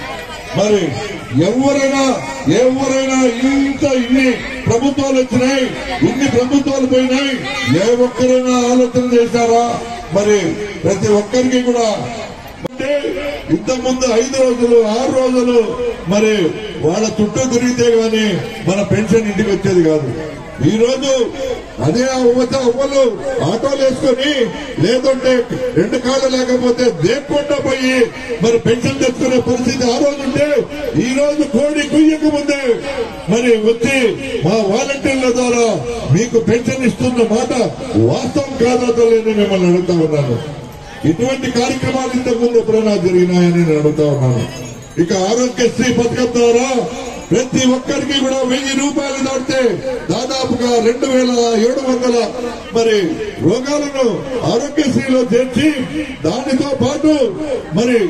మరి ఎవరైనా ఎవరైనా ఇంత ఇన్ని ప్రభుత్వాలు వచ్చినాయి ఇన్ని ప్రభుత్వాలు పోయినాయి ఏ ఒక్కరైనా ఆలోచన చేశారా మరి ప్రతి ఒక్కరికి కూడా అంటే ఇంతకు ముందు ఐదు రోజులు ఆరు రోజులు మరి వాళ్ళ చుట్టూ తిరిగితే గాని మన పెన్షన్ ఇంటికి వచ్చేది కాదు ఈ రోజు అదే యువత అవ్వలు ఆటోలు వేసుకొని లేదంటే రెండు కాళ్ళు లేకపోతే దేక్కుండా పోయి మరి పెన్షన్ తెచ్చుకునే పరిస్థితి ఆ రోజు ఉంటే ఈ రోజు కోడి కుయ్యక ముందే మరి వచ్చి మా వాలంటీర్ల ద్వారా మీకు పెన్షన్ ఇస్తున్న మాట వాస్తవం కాదా లేని మిమ్మల్ని అడుగుతా ఉన్నాను ఇటువంటి కార్యక్రమాలు ఇంతకు ముందు ఎప్పుడైనా జరిగినాయని నేను అడుగుతా ఉన్నాను ఇక ఆరోగ్యశ్రీ పథకం ద్వారా ప్రతి ఒక్కరికి కూడా వెయ్యి రూపాయలు దాటితే దాదాపుగా రెండు వేల ఏడు వందల మరి రోగాలను ఆరోగ్యశ్రీలో చేర్చి దానితో పాటు మరి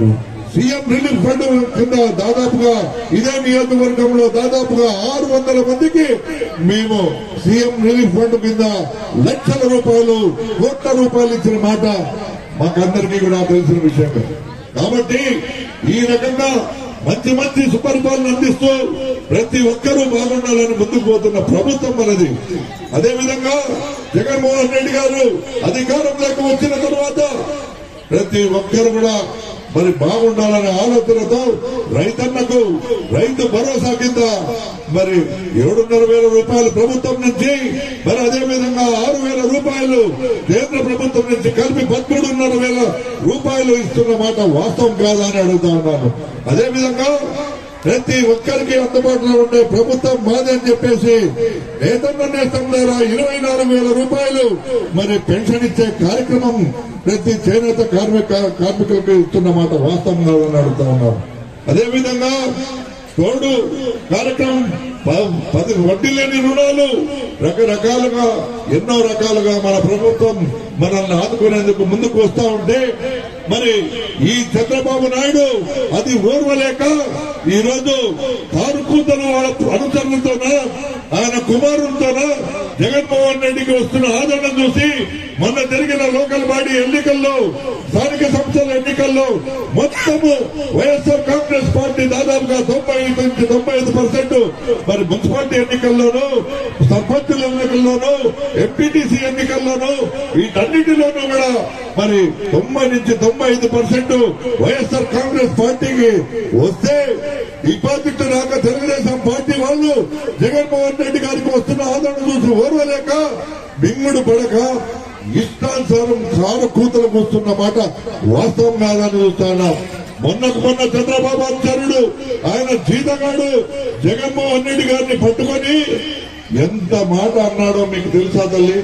సీఎం రిలీఫ్ ఫండ్ కింద దాదాపుగా ఇదే నియోజకవర్గంలో దాదాపుగా ఆరు వందల మందికి మేము సీఎం రిలీఫ్ ఫండ్ కింద లక్షల రూపాయలు కోట్ల రూపాయలు ఇచ్చిన మాట మాకందరికీ కూడా తెలిసిన విషయం కాబట్టి ఈ రకంగా మంచి మంచి సుపరిపాలన అందిస్తూ ప్రతి ఒక్కరూ బాగుండాలని ముందుకు పోతున్న ప్రభుత్వం మనది అదే విధంగా జగన్మోహన్ రెడ్డి గారు అధికారంలోకి వచ్చిన తర్వాత ప్రతి ఒక్కరు కూడా మరి బాగుండాలనే ఆలోచనతో రైతన్నకు రైతు భరోసా కింద మరి ఏడున్నర వేల రూపాయలు ప్రభుత్వం నుంచి మరి అదే విధంగా ఆరు వేల రూపాయలు కేంద్ర ప్రభుత్వం నుంచి కలిపి పదమూడున్నర వేల రూపాయలు ఇస్తున్న మాట వాస్తవం కాదా అని అడుగుతా ఉన్నాను అదే విధంగా ప్రతి ఒక్కరికి అందుబాటులో ఉండే ప్రభుత్వం మాది అని చెప్పేసి నేతన్న నేస్తం ద్వారా ఇరవై నాలుగు వేల రూపాయలు మరి పెన్షన్ ఇచ్చే కార్యక్రమం ప్రతి చేనేత కార్మిక కార్మికులకు ఇస్తున్న మాట వాస్తవం కాదని అడుగుతా ఉన్నారు అదేవిధంగా తోడు కార్యక్రమం ప- పది వడ్డీ లేని రుణాలు రకరకాలుగా ఎన్నో రకాలుగా మన ప్రభుత్వం మనల్ని ఆదుకునేందుకు ముందుకు వస్తా ఉంటే మరి ఈ చంద్రబాబు నాయుడు అది ఓర్వలేక ఈ రోజు కారు కూతలు వాళ్ళ అనుచరులతోన ఆయన కుమారులతోన జగన్మోహన్ రెడ్డికి వస్తున్న ఆదరణ చూసి మొన్న జరిగిన లోకల్ బాడీ ఎన్నికల్లో స్థానిక సంస్థల ఎన్నికల్లో మొత్తము వైఎస్ఆర్ కాంగ్రెస్ పార్టీ దాదాపుగా తొంభై ఐదు నుంచి తొంభై ఐదు పర్సెంట్ మరి మున్సిపాలిటీ ఎన్నికల్లోనూ సర్పంచుల ఎన్నికల్లోనూ ఎంపీటీసీ ఎన్నికల్లోనూ వీటన్నిటిలోనూ కూడా మరి తొంభై నుంచి తొంభై ఐదు పర్సెంట్ వైఎస్ఆర్ కాంగ్రెస్ పార్టీకి వస్తే డిపాజిట్ రాక తెలుగుదేశం పార్టీ వాళ్ళు జగన్మోహన్ రెడ్డి గారికి వస్తున్న ఆదరణ చూసి ఓర్వలేక మింగుడు పడక ఇష్టానుసారం కారు కూతలు కూస్తున్న మాట వాస్తవం కాదని చూస్తాను మొన్నకు మొన్న చంద్రబాబు ఆచార్యుడు ఆయన జీతగాడు జగన్మోహన్ రెడ్డి గారిని పట్టుకొని ఎంత మాట అన్నాడో మీకు తెలుసా తల్లి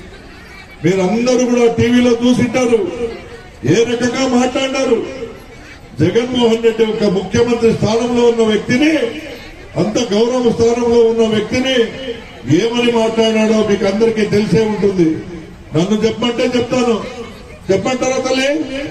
మీరందరూ కూడా టీవీలో చూసింటారు ఏ రకంగా మాట్లాడినారు జగన్మోహన్ రెడ్డి ఒక ముఖ్యమంత్రి స్థానంలో ఉన్న వ్యక్తిని అంత గౌరవ స్థానంలో ఉన్న వ్యక్తిని ఏమని మాట్లాడాడో మీకు అందరికీ తెలిసే ఉంటుంది నన్ను చెప్పమంటే చెప్తాను చెప్పంటారా తల్లి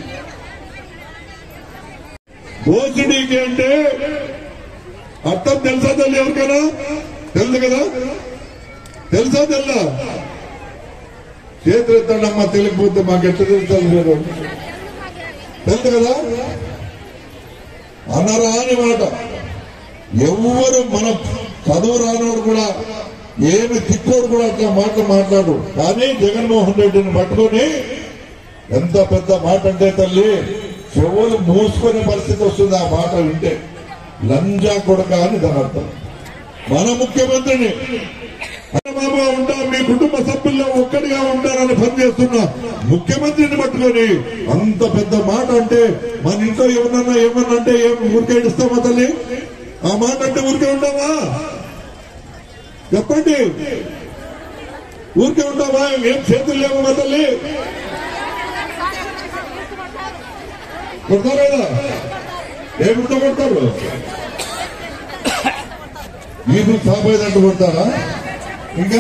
ఓసిడీకి అంటే అర్థం తెలుసా తల్లి ఎవరికైనా తెలుసు కదా తెలుసా తెల్లా చేతులు ఎత్తండమ్మా తెలియకపోతే మాకు ఎట్లా తెలుస్తుంది మీరు తెలుసు కదా అన్నారా అని మాట ఎవ్వరు మన చదువు రానోడు కూడా ఏమి తిక్కోడు కూడా అట్లా మాట మాట్లాడు కానీ జగన్మోహన్ రెడ్డిని పట్టుకొని ఎంత పెద్ద మాట అంటే తల్లి చెవులు మూసుకునే పరిస్థితి వస్తుంది ఆ మాట వింటే లంజా కొడక అని దాని అర్థం మన ముఖ్యమంత్రిని బాబా ఉంటా మీ కుటుంబ సభ్యుల్లో ఒక్కడిగా ఉంటారని పనిచేస్తున్న ముఖ్యమంత్రిని పట్టుకొని అంత పెద్ద మాట అంటే మన ఇంట్లో ఏమన్నా ఏమన్నా అంటే ఏం ఊరికే ఇస్తామా తల్లి ఆ మాట అంటే ఊరికే ఉండవా చెప్పండి ఊరికే ఉండవా ఏం చేతులు లేవు మా తల్లి కొడతారా ఏ గుర్తు కొడతారు మీకు సాపోయేదంటూ కొడతారా ఇంకా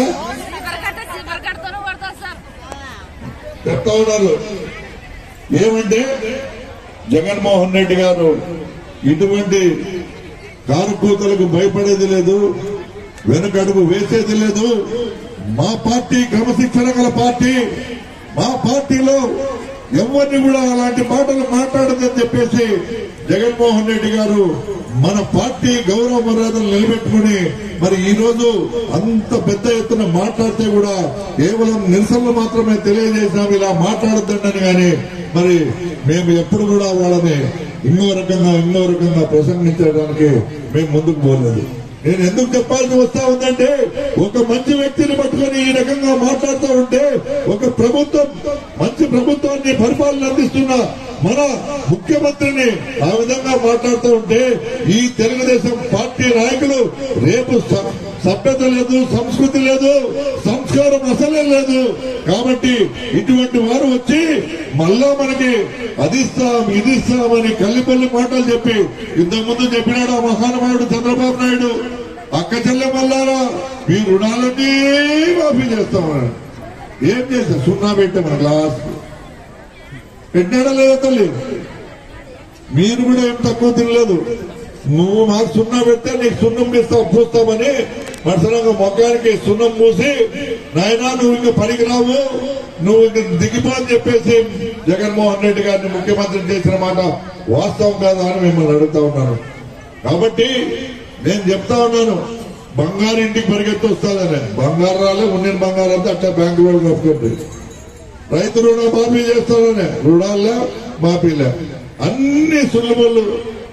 చెప్తా ఉన్నారు ఏమంటే జగన్మోహన్ రెడ్డి గారు ఇటువంటి కారు కూతలకు భయపడేది లేదు వెనుకడుగు వేసేది లేదు మా పార్టీ క్రమశిక్షణ గల పార్టీ మా పార్టీలో ఎవరిని కూడా అలాంటి మాటలు మాట్లాడదని చెప్పేసి జగన్మోహన్ రెడ్డి గారు మన పార్టీ గౌరవ మర్యాదలు నిలబెట్టుకుని మరి ఈ రోజు అంత పెద్ద ఎత్తున మాట్లాడితే కూడా కేవలం నిరసనలు మాత్రమే తెలియజేసినాం ఇలా మాట్లాడద్దండని కానీ మరి మేము ఎప్పుడు కూడా వాళ్ళని ఇంకో రకంగా ఇంకో రకంగా ప్రసంగించడానికి మేము ముందుకు పోలేదు నేను ఎందుకు చెప్పాల్సి వస్తా ఉందంటే ఒక మంచి వ్యక్తిని పట్టుకొని ఈ రకంగా మాట్లాడుతూ ఉంటే ఒక ప్రభుత్వం మంచి ప్రభుత్వాన్ని పరిపాలన అందిస్తున్న మన ముఖ్యమంత్రిని ఆ విధంగా మాట్లాడుతూ ఉంటే ఈ తెలుగుదేశం పార్టీ నాయకులు రేపు స- సభ్యత లేదు సంస్కృతి లేదు సంస్కారం అసలే లేదు కాబట్టి ఇటువంటి వారు వచ్చి మళ్ళా మనకి అది ఇస్తాం ఇది ఇస్తామని కల్లిపల్లి మాటలు చెప్పి ఇంతకుముందు చెప్పినాడు ఆ మహానుభావుడు చంద్రబాబు నాయుడు అక్క చెల్లెమల్లారా మీ రుణాలన్నీ మాఫీ చేస్తామన్నాడు ఏం చేశా సున్నా పెట్టే మన క్లాస్ పెట్టాడా లేదా తల్లి మీరు కూడా ఏం తక్కువ తినలేదు నువ్వు మాకు సున్నా పెడితే నీకు సున్నం ఇస్తావు పూస్తామని మరుసరంగా మొగ్గానికి సున్నం మూసి నాయనా నువ్వు ఇంకా పనికిరావు నువ్వు ఇంక దిగిపో అని చెప్పేసి జగన్మోహన్ రెడ్డి గారిని ముఖ్యమంత్రి చేసిన మాట వాస్తవం కాదా అని మిమ్మల్ని అడుగుతా ఉన్నాను కాబట్టి నేను చెప్తా ఉన్నాను బంగారు ఇంటికి పరిగెత్తి వస్తాదని బంగారు రాలే ఉండిన బంగారు అంతా అట్లా బ్యాంకులో కప్పుకోండి రైతు రుణ మాఫీ చేస్తారనే రుణాల్లో మాఫీలే అన్ని సులభలు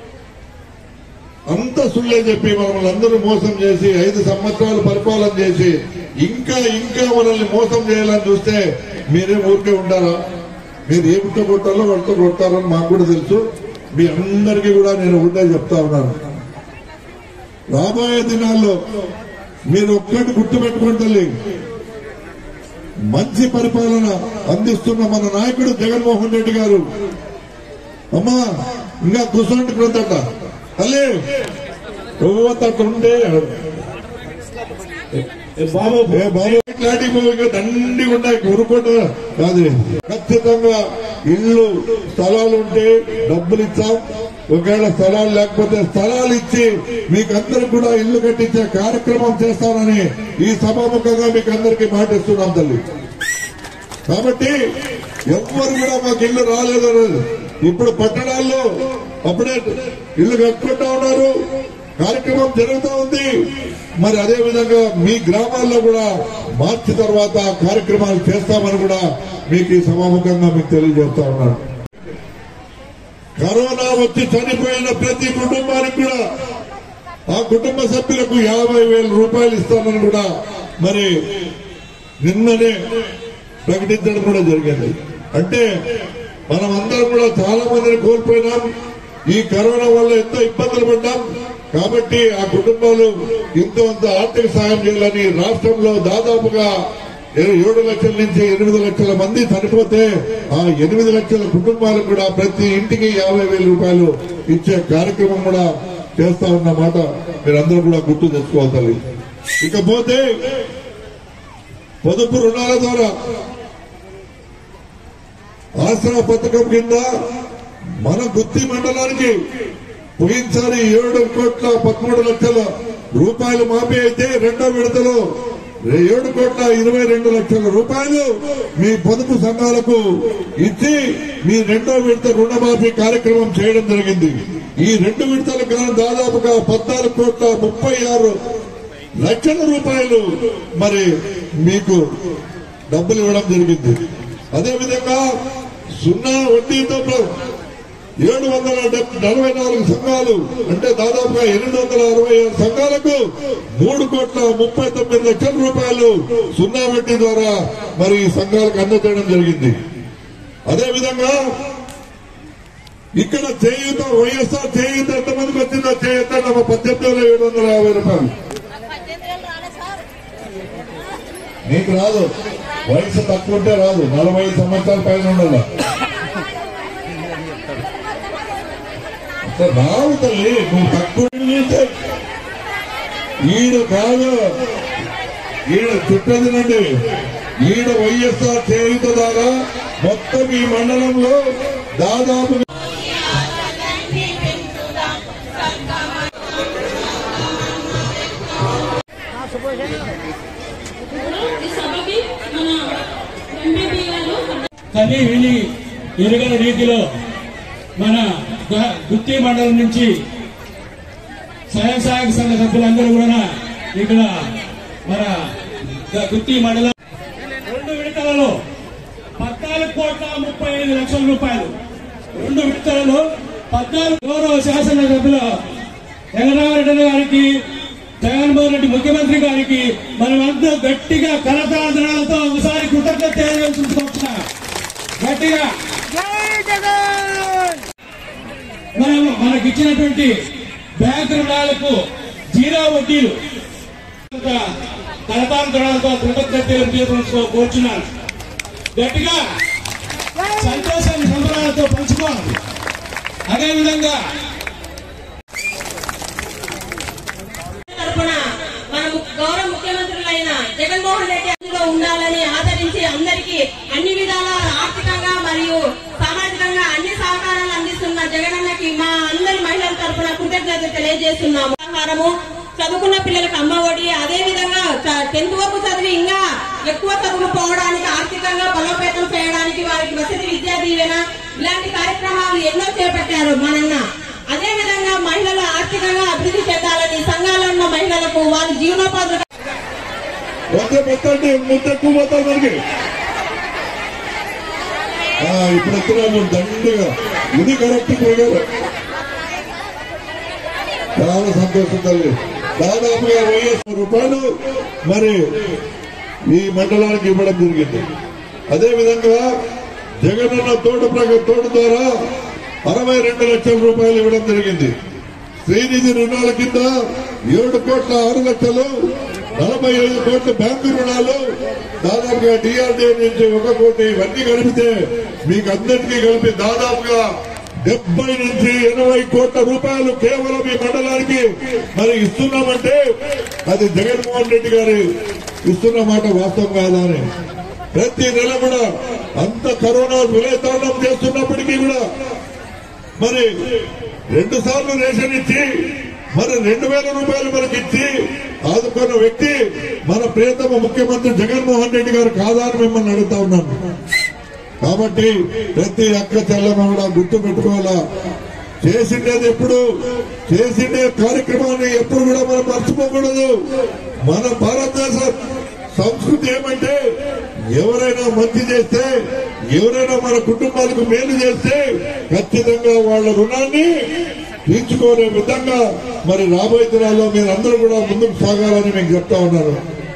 అంత సుళ్ళే చెప్పి మనల్ని అందరూ మోసం చేసి ఐదు సంవత్సరాలు పరిపాలన చేసి ఇంకా ఇంకా మనల్ని మోసం చేయాలని చూస్తే మీరే ఊరికే ఉండారా మీరు ఏమిటో కొట్టాలో వాళ్ళతో కొట్టారని మాకు కూడా తెలుసు మీ అందరికీ కూడా నేను ఒకటే చెప్తా ఉన్నాను రాబోయే దినాల్లో మీరు ఒక్కటి గుర్తుపెట్టుకోండి తల్లి మంచి పరిపాలన అందిస్తున్న మన నాయకుడు జగన్మోహన్ రెడ్డి గారు అమ్మా ఇంకా కూర్చోండి క్రొత్తట తల్లి రోజు ఉండే బాబు ఏ బాబు ఇట్లాంటి ఇంకా దండిగా ఉన్నాయి ఊరుకోట కాదు ఖచ్చితంగా ఇల్లు స్థలాలు ఉంటే డబ్బులు ఇచ్చాం ఒకవేళ స్థలాలు లేకపోతే స్థలాలు ఇచ్చి మీకందరికి కూడా ఇల్లు కట్టించే కార్యక్రమం చేస్తానని ఈ సభాముఖంగా మీకు అందరికీ మాటిస్తున్నాం తల్లి కాబట్టి ఎవ్వరు కూడా మాకు ఇల్లు రాలేదు అనేది ఇప్పుడు పట్టణాల్లో అప్పుడే ఇల్లు కట్టుకుంటా ఉన్నారు కార్యక్రమం జరుగుతూ ఉంది మరి అదే విధంగా మీ గ్రామాల్లో కూడా మార్చి తర్వాత కార్యక్రమాలు చేస్తామని కూడా మీకు ఈ సభాముఖంగా మీకు తెలియజేస్తా ఉన్నాను కరోనా వచ్చి చనిపోయిన ప్రతి కుటుంబానికి కూడా ఆ కుటుంబ సభ్యులకు యాభై వేల రూపాయలు ఇస్తామని కూడా మరి నిన్ననే ప్రకటించడం కూడా జరిగింది అంటే మనం అందరం కూడా చాలా మందిని కోల్పోయినాం ఈ కరోనా వల్ల ఎంతో ఇబ్బందులు పడ్డాం కాబట్టి ఆ కుటుంబాలు ఎంతో అంత ఆర్థిక సాయం చేయాలని రాష్ట్రంలో దాదాపుగా ఏ- ఏడు లక్షల నుంచి ఎనిమిది లక్షల మంది చనిపోతే ఆ ఎనిమిది లక్షల కుటుంబాలకు కూడా ప్రతి ఇంటికి యాభై వేల రూపాయలు ఇచ్చే కార్యక్రమం కూడా చేస్తా ఉన్న మాట మీరందరూ కూడా గుర్తు తెచ్చుకోవాలి తల్లి. ఇకపోతే పొదుపు రుణాల ద్వారా ఆసరా పథకం కింద మన గుత్తి మండలానికి పోయినసారి ఏడు కోట్ల పదమూడు లక్షల రూపాయలు మాఫీ అయితే రెండో విడతలో ఏడు కోట్ల ఇరవై రెండు లక్షల రూపాయలు మీ పొదుపు సంఘాలకు ఇచ్చి మీ రెండో విడత రుణమాఫీ కార్యక్రమం చేయడం జరిగింది ఈ రెండు విడతలకు గాను దాదాపుగా పద్నాలుగు కోట్ల ముప్పై ఆరు లక్షల రూపాయలు మరి మీకు డబ్బులు ఇవ్వడం జరిగింది అదేవిధంగా సున్నా వడ్డీతో ప్ర- ఏడు వందల డెబ్- నలభై నాలుగు సంఘాలు అంటే దాదాపుగా ఎనిమిది వందల అరవై ఆరు సంఘాలకు మూడు కోట్ల ముప్పై తొమ్మిది లక్షల రూపాయలు సున్నా వడ్డీ ద్వారా మరి ఈ సంఘాలకు అందజేయడం జరిగింది అదేవిధంగా ఇక్కడ చేయూత వైఎస్ఆర్ చేయూత ఎంతమందికి వచ్చిందో చేయూత నమ్మ పద్దెనిమిది వేల ఏడు వందల యాభై రూపాయలు నీకు రాదు వయసు తక్కువ ఉంటే రాదు నలభై ఐదు సంవత్సరాల పైన ఉండాలి అసలు రావు తల్లి నువ్వు తక్కువ చేస్తే ఈడ కాదు ఈడ చుట్టదినండి ఈడ వైఎస్ఆర్ చేయుత ద్వారా మొత్తం ఈ మండలంలో దాదాపు ఈ సభకి మన ఎంపీపీ గారు కని విని ఎరుగని రీతిలో మన గ- గుత్తి మండలం నుంచి స్వయం సహాయక సంఘ సభ్యులందరూ కూడా ఇక్కడ మన గ- గుత్తి మండలం రెండు విడతలలో పద్నాలుగు కోట్ల ముప్పై ఐదు లక్షల రూపాయలు రెండు విడతలలో పద్నాలుగు గౌరవ శాసన సభ్యుల జగన్మోహన్ గారికి జగన్మోహన్ రెడ్డి ముఖ్యమంత్రి గారికి మనమంతా గట్టిగా కరతాంధ్రాలతో ఒకసారి కృతజ్ఞత తెలియజేసుకుంటున్నా గట్టిగా మనం మనకి ఇచ్చినటువంటి బ్యాంకు రుణాలకు జీరో వడ్డీలు కరతాంధ్రాలతో కృతజ్ఞత తెలియజేసుకో కోరుచున్నాను గట్టిగా సంతోషాన్ని సంబరాలతో పంచుకోవాలి అదేవిధంగా తరపున మన ము- గౌరవ ముఖ్యమంత్రులైన జగన్మోహన్ రెడ్డి అందులో ఉండాలని ఆదరించి అందరికీ అన్ని విధాల ఆర్థికంగా మరియు సామాజికంగా అన్ని సహకారాలు అందిస్తున్న జగనన్నకి మా అందరి మహిళల తరపున కృతజ్ఞత తెలియజేస్తున్నాము ఆహారము చదువుకున్న పిల్లలకు అమ్మ ఒడి అదే విధంగా టెన్త్ వరకు చదివి ఇంకా ఎక్కువ చదువులు పోవడానికి ఆర్థికంగా బలోపేతం చేయడానికి వారికి వసతి విద్యా దీవెన ఇలాంటి కార్యక్రమాలు ఎన్నో చేపట్టారు మనన్న అదే విధంగా మహిళలు ఆర్థికంగా అభివృద్ధి చెందాలని సంఘాల్లో ఉన్న మహిళలకు వారి జీవనోపాధులు వద్ద మొత్తండి ముద్ద ఎక్కువ పోతారు మనకి ఆ, ఇప్పుడు వచ్చినాము దండిగా ఇది కరెక్ట్ గారు చాలా సంతోషం తల్లి దాదాపుగా వైఎస్ రూపాయలు మరి ఈ మండలానికి ఇవ్వడం జరిగింది అదే విధంగా జగనన్న తోట ప్రగ తోట ద్వారా అరవై రెండు లక్షల రూపాయలు ఇవ్వడం జరిగింది శ్రీనిధి రుణాల కింద ఏడు కోట్ల ఆరు లక్షలు నలభై ఐదు కోట్ల బ్యాంకు రుణాలు దాదాపుగా డిఆర్డీఏ నుంచి ఒక కోటి ఇవన్నీ కలిపితే మీకు అందరికీ కలిపి దాదాపుగా డెబ్బై నుంచి ఎనభై కోట్ల రూపాయలు కేవలం ఈ మండలానికి మరి ఇస్తున్నామంటే అది జగన్మోహన్ రెడ్డి గారి ఇస్తున్న మాట వాస్తవం కాదా అని ప్రతి నెల కూడా అంత కరోనా విలేతాండం చేస్తున్నప్పటికీ కూడా మరి రెండు సార్లు రేషన్ ఇచ్చి మరి రెండు వేల రూపాయలు మనకి ఇచ్చి ఆదుకున్న వ్యక్తి మన ప్రియతమ ముఖ్యమంత్రి జగన్మోహన్ రెడ్డి గారు కాదని మిమ్మల్ని అడుగుతా ఉన్నాను కాబట్టి ప్రతి అక్క చెల్లెమ్మ కూడా గుర్తు పెట్టుకోవాలా చేసిండేది ఎప్పుడు చేసిండే కార్యక్రమాన్ని ఎప్పుడు కూడా మనం మర్చిపోకూడదు మన భారతదేశ సంస్కృతి ఏమంటే ఎవరైనా మంచి చేస్తే ఎవరైనా మన కుటుంబాలకు మేలు చేస్తే ఖచ్చితంగా వాళ్ళ రుణాన్ని తీర్చుకోలే విధంగా మరి రాబోయే దినాల్లో మీరందరూ కూడా ముందుకు సాగాలని మీకు చెప్తా ఉన్నాను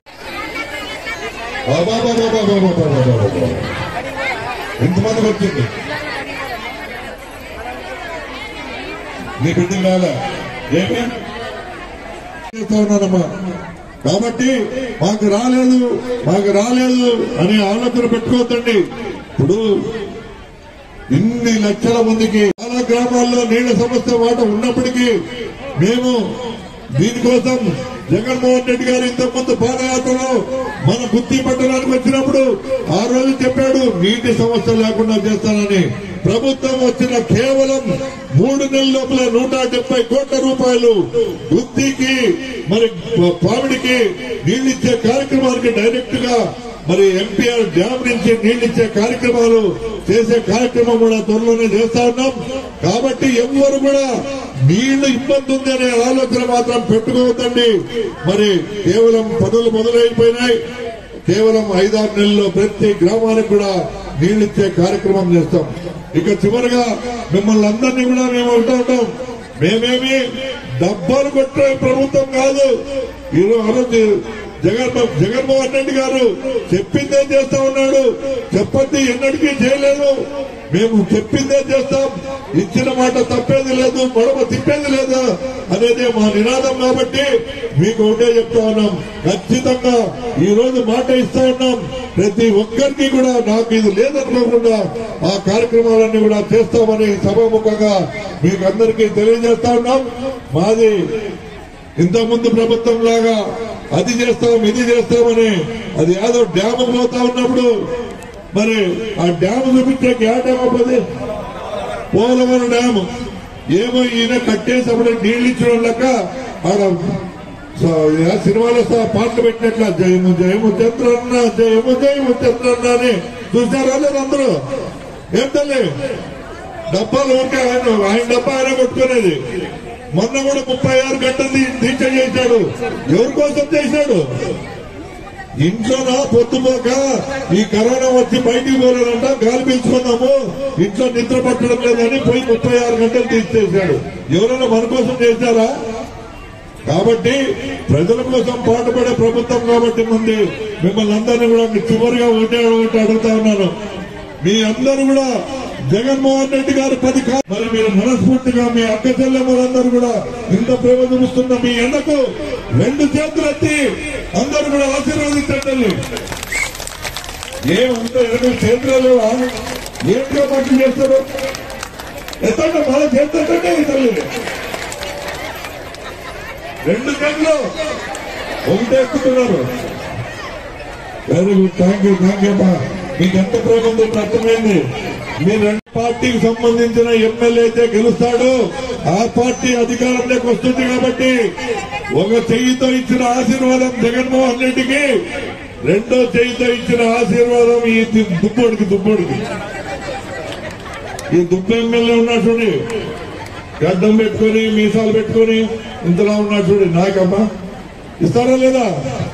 బాబా బాబా బాబా బాబా బాబా బాబా ఎంతమందికి వచ్చింది నీ బిడ్డ కాదా ఏమి చేస్తా ఉన్నానమ్మా కాబట్టి మాకు రాలేదు మాకు రాలేదు అనే ఆలోచన పెట్టుకోవద్దండి ఇప్పుడు ఇన్ని లక్షల మందికి చాలా గ్రామాల్లో నీళ్ల సమస్య మాట ఉన్నప్పటికీ మేము దీనికోసం జగన్మోహన్ రెడ్డి గారు ఇంతకుముందు పాదయాత్రలో మన గుత్తి పట్టణానికి వచ్చినప్పుడు ఆ రోజు చెప్పాడు నీటి సమస్య లేకుండా చేస్తానని ప్రభుత్వం వచ్చిన కేవలం మూడు నెలల లోపల నూట డెబ్బై కోట్ల రూపాయలు గుత్తికి మరి పావిడికి నీళ్ళిచ్చే కార్యక్రమానికి డైరెక్ట్ గా మరి ఎంపీఆర్ డ్యామ్ నుంచి నీళ్ళిచ్చే కార్యక్రమాలు చేసే కార్యక్రమం కూడా త్వరలోనే చేస్తా ఉన్నాం కాబట్టి ఎవ్వరు కూడా నీళ్లు ఇబ్బంది ఉంది అనే ఆలోచన మాత్రం పెట్టుకోవద్దండి మరి కేవలం పనులు మొదలైపోయినాయి కేవలం ఐదారు నెలల్లో ప్రతి గ్రామానికి కూడా నీళ్ళిచ్చే కార్యక్రమం చేస్తాం ఇక చివరిగా మిమ్మల్ని అందరినీ కూడా మేము అంటూ ఉంటాం మేమేమి డబ్బాలు కొట్టే ప్రభుత్వం కాదు ఈరోజు జగన్ జగన్మోహన్ రెడ్డి గారు చెప్పిందే చేస్తా ఉన్నాడు చెప్పండి ఎన్నటికీ చేయలేదు మేము చెప్పిందే చేస్తాం ఇచ్చిన మాట తప్పేది లేదు గొడవ తిప్పేది లేదు అనేది మా నినాదం కాబట్టి మీకు ఒకటే చెప్తా ఉన్నాం ఖచ్చితంగా ఈ రోజు మాట ఇస్తా ఉన్నాం ప్రతి ఒక్కరికి కూడా నాకు ఇది లేదనుకోకుండా ఆ కార్యక్రమాలన్నీ కూడా చేస్తామని సభాముఖంగా మీకు అందరికీ తెలియజేస్తా ఉన్నాం మాది ఇంతకుముందు ప్రభుత్వం లాగా అది చేస్తాం ఇది చేస్తామని అది ఏదో డ్యామ్ పోతా ఉన్నప్పుడు మరి ఆ డ్యామ్ చూపించే ఏ డ్యామ్ అవ్వదు పోలవరం డ్యామ్ ఏమో ఈయన కట్టేసప్పుడు నీళ్లు ఇచ్చడం లెక్క ఆడ సో, ఏ సినిమాలో సహా పాటలు పెట్టినట్ల జయము జయము చంద్రన్న జయము జయము చంద్రన్న అని చూసారా లేదు అందరూ ఏం తల్లి డబ్బాలు ఊరికే ఆయన ఆయన డబ్బా ఆయన కొట్టుకునేది మొన్న కూడా ముప్పై ఆరు గంటలు దీ- దీక్ష చేశాడు ఎవరి కోసం చేశాడు ఇంట్లోనా పొద్దుపోక ఈ కరోనా వచ్చి బయటికి పోలేదంట గాలి పీల్చుకున్నాము ఇంట్లో నిద్ర పట్టడం లేదని పోయి ముప్పై ఆరు గంటలు తీసేశాడు ఎవరైనా మన కోసం చేశారా కాబట్టి ప్రజల కోసం పాటుపడే ప్రభుత్వం కాబట్టి ముందు మిమ్మల్ని అందరినీ కూడా చివరిగా ఒకటే ఒకటి అడుగుతా ఉన్నాను మీ అందరూ కూడా జగన్మోహన్ రెడ్డి గారు పది కా- మరి మీరు మనస్ఫూర్తిగా మీ అక్క చెల్లెమ్మలందరూ కూడా ఇంత ప్రేమ చూపిస్తున్న మీ ఎండకు రెండు చేతులు ఎత్తి అందరూ కూడా ఆశీర్వదించండి ఏమంతా రెండు చేతులు లేవా ఏంటో పట్టు చేస్తారు ఎత్తండి మన చేస్తుంటే తల్లి రెండు గంటలు ఒకటే ఎక్కుతున్నారు very good thank you thank you అమ్మా మీకు ఎంత ప్రేమ ఉందో ఇప్పుడు అర్థమైంది మీ రెండు పార్టీకి సంబంధించిన ఎమ్మెల్యే అయితే గెలుస్తాడు ఆ పార్టీ అధికారంలోకి వస్తుంది కాబట్టి ఒక చెయ్యితో ఇచ్చిన ఆశీర్వాదం జగన్మోహన్ రెడ్డికి రెండో చెయ్యితో ఇచ్చిన ఆశీర్వాదం ఈ దు- దుబ్బోడికి దుబ్బోడికి ఈ దుబ్బ ఎమ్మెల్యే ఉన్నాడు చూడండి గడ్డం పెట్టుకొని మీసాలు పెట్టుకొని ఇంతలా ఉన్నాడు చూడండి నాకమ్మా ఇస్తారా లేదా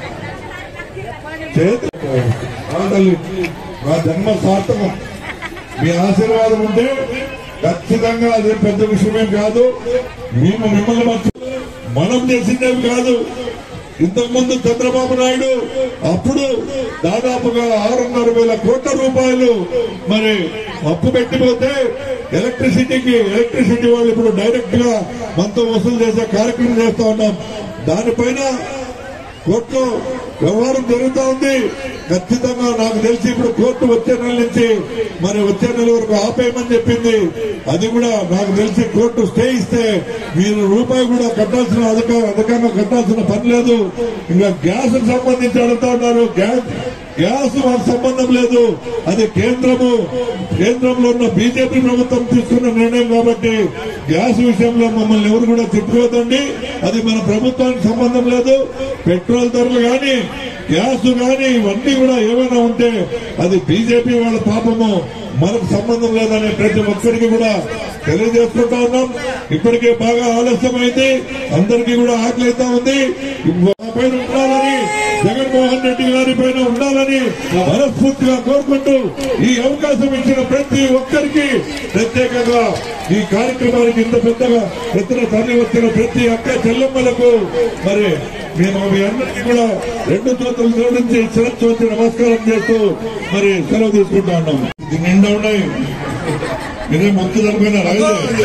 చేతి ఆడలు మా జన్మ సార్థకం మీ ఆశీర్వాదం ఉంటే ఖచ్చితంగా అది పెద్ద విషయమేం కాదు మేము మిమ్మల్ని మర్చి మనం చేసిందేవి కాదు ఇంతకుముందు చంద్రబాబు నాయుడు అప్పుడు దాదాపుగా ఆరున్నర వేల కోట్ల రూపాయలు మరి అప్పు పెట్టిపోతే ఎలక్ట్రిసిటీకి ఎలక్ట్రిసిటీ వాళ్ళు ఇప్పుడు డైరెక్ట్ గా మనతో వసూలు చేసే కార్యక్రమం చేస్తా ఉన్నాం దానిపైన కోర్టులో వ్యవహారం జరుగుతా ఉంది ఖచ్చితంగా నాకు తెలిసి ఇప్పుడు కోర్టు వచ్చే నెల నుంచి మరి వచ్చే నెల వరకు ఆపేయమని చెప్పింది అది కూడా నాకు తెలిసి కోర్టు స్టే ఇస్తే మీరు రూపాయి కూడా కట్టాల్సిన అధికారం అధికారంగా కట్టాల్సిన పని లేదు ఇంకా గ్యాస్ సంబంధించి అడుగుతా ఉన్నారు గ్యాస్ గ్యాస్ మాకు సంబంధం లేదు అది కేంద్రము కేంద్రంలో ఉన్న బీజేపీ ప్రభుత్వం తీసుకున్న నిర్ణయం కాబట్టి గ్యాస్ విషయంలో మమ్మల్ని ఎవరు కూడా తిట్టుకోవద్దండి అది మన ప్రభుత్వానికి సంబంధం లేదు పెట్రోల్ ధరలు కానీ గ్యాస్ కానీ ఇవన్నీ కూడా ఏమైనా ఉంటే అది బీజేపీ వాళ్ళ పాపము మనకు సంబంధం లేదనే ప్రతి ఒక్కరికి కూడా తెలియజేసుకుంటా ఉన్నాం ఇప్పటికే బాగా ఆలస్యమైంది అందరికీ కూడా ఆకలి అవుతా ఉంది మా పైన ఉండాలని జగన్మోహన్ రెడ్డి గారి పైన ఉండాలని మనస్ఫూర్తిగా కోరుకుంటూ ఈ అవకాశం ఇచ్చిన ప్రతి ఒక్కరికి ప్రత్యేకంగా ఈ కార్యక్రమానికి ఇంత పెద్దగా ఎత్తున తరలి వచ్చిన ప్రతి అక్క చెల్లెమ్మలకు మరి మేము మీ అందరికీ కూడా రెండు చేతులు జోడించి శిరస్సు వచ్చి నమస్కారం చేస్తూ మరి సెలవు తీసుకుంటా ఉన్నాం ఇది నిండా ఉన్నాయి ఇదే మొక్కు జరిపోయినారు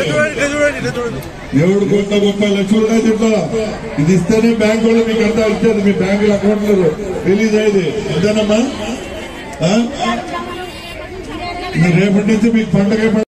ఏడు కోట్ల ముప్పై లక్షలు ఉన్నాయి దీంట్లో ఇది ఇస్తేనే బ్యాంక్ వాళ్ళు మీకు అంతా ఇచ్చేది మీ బ్యాంకుల అకౌంట్లు రిలీజ్ అయ్యేది అంతేనమ్మా ఆ? ఇది రేపటి నుంచి మీకు పండగ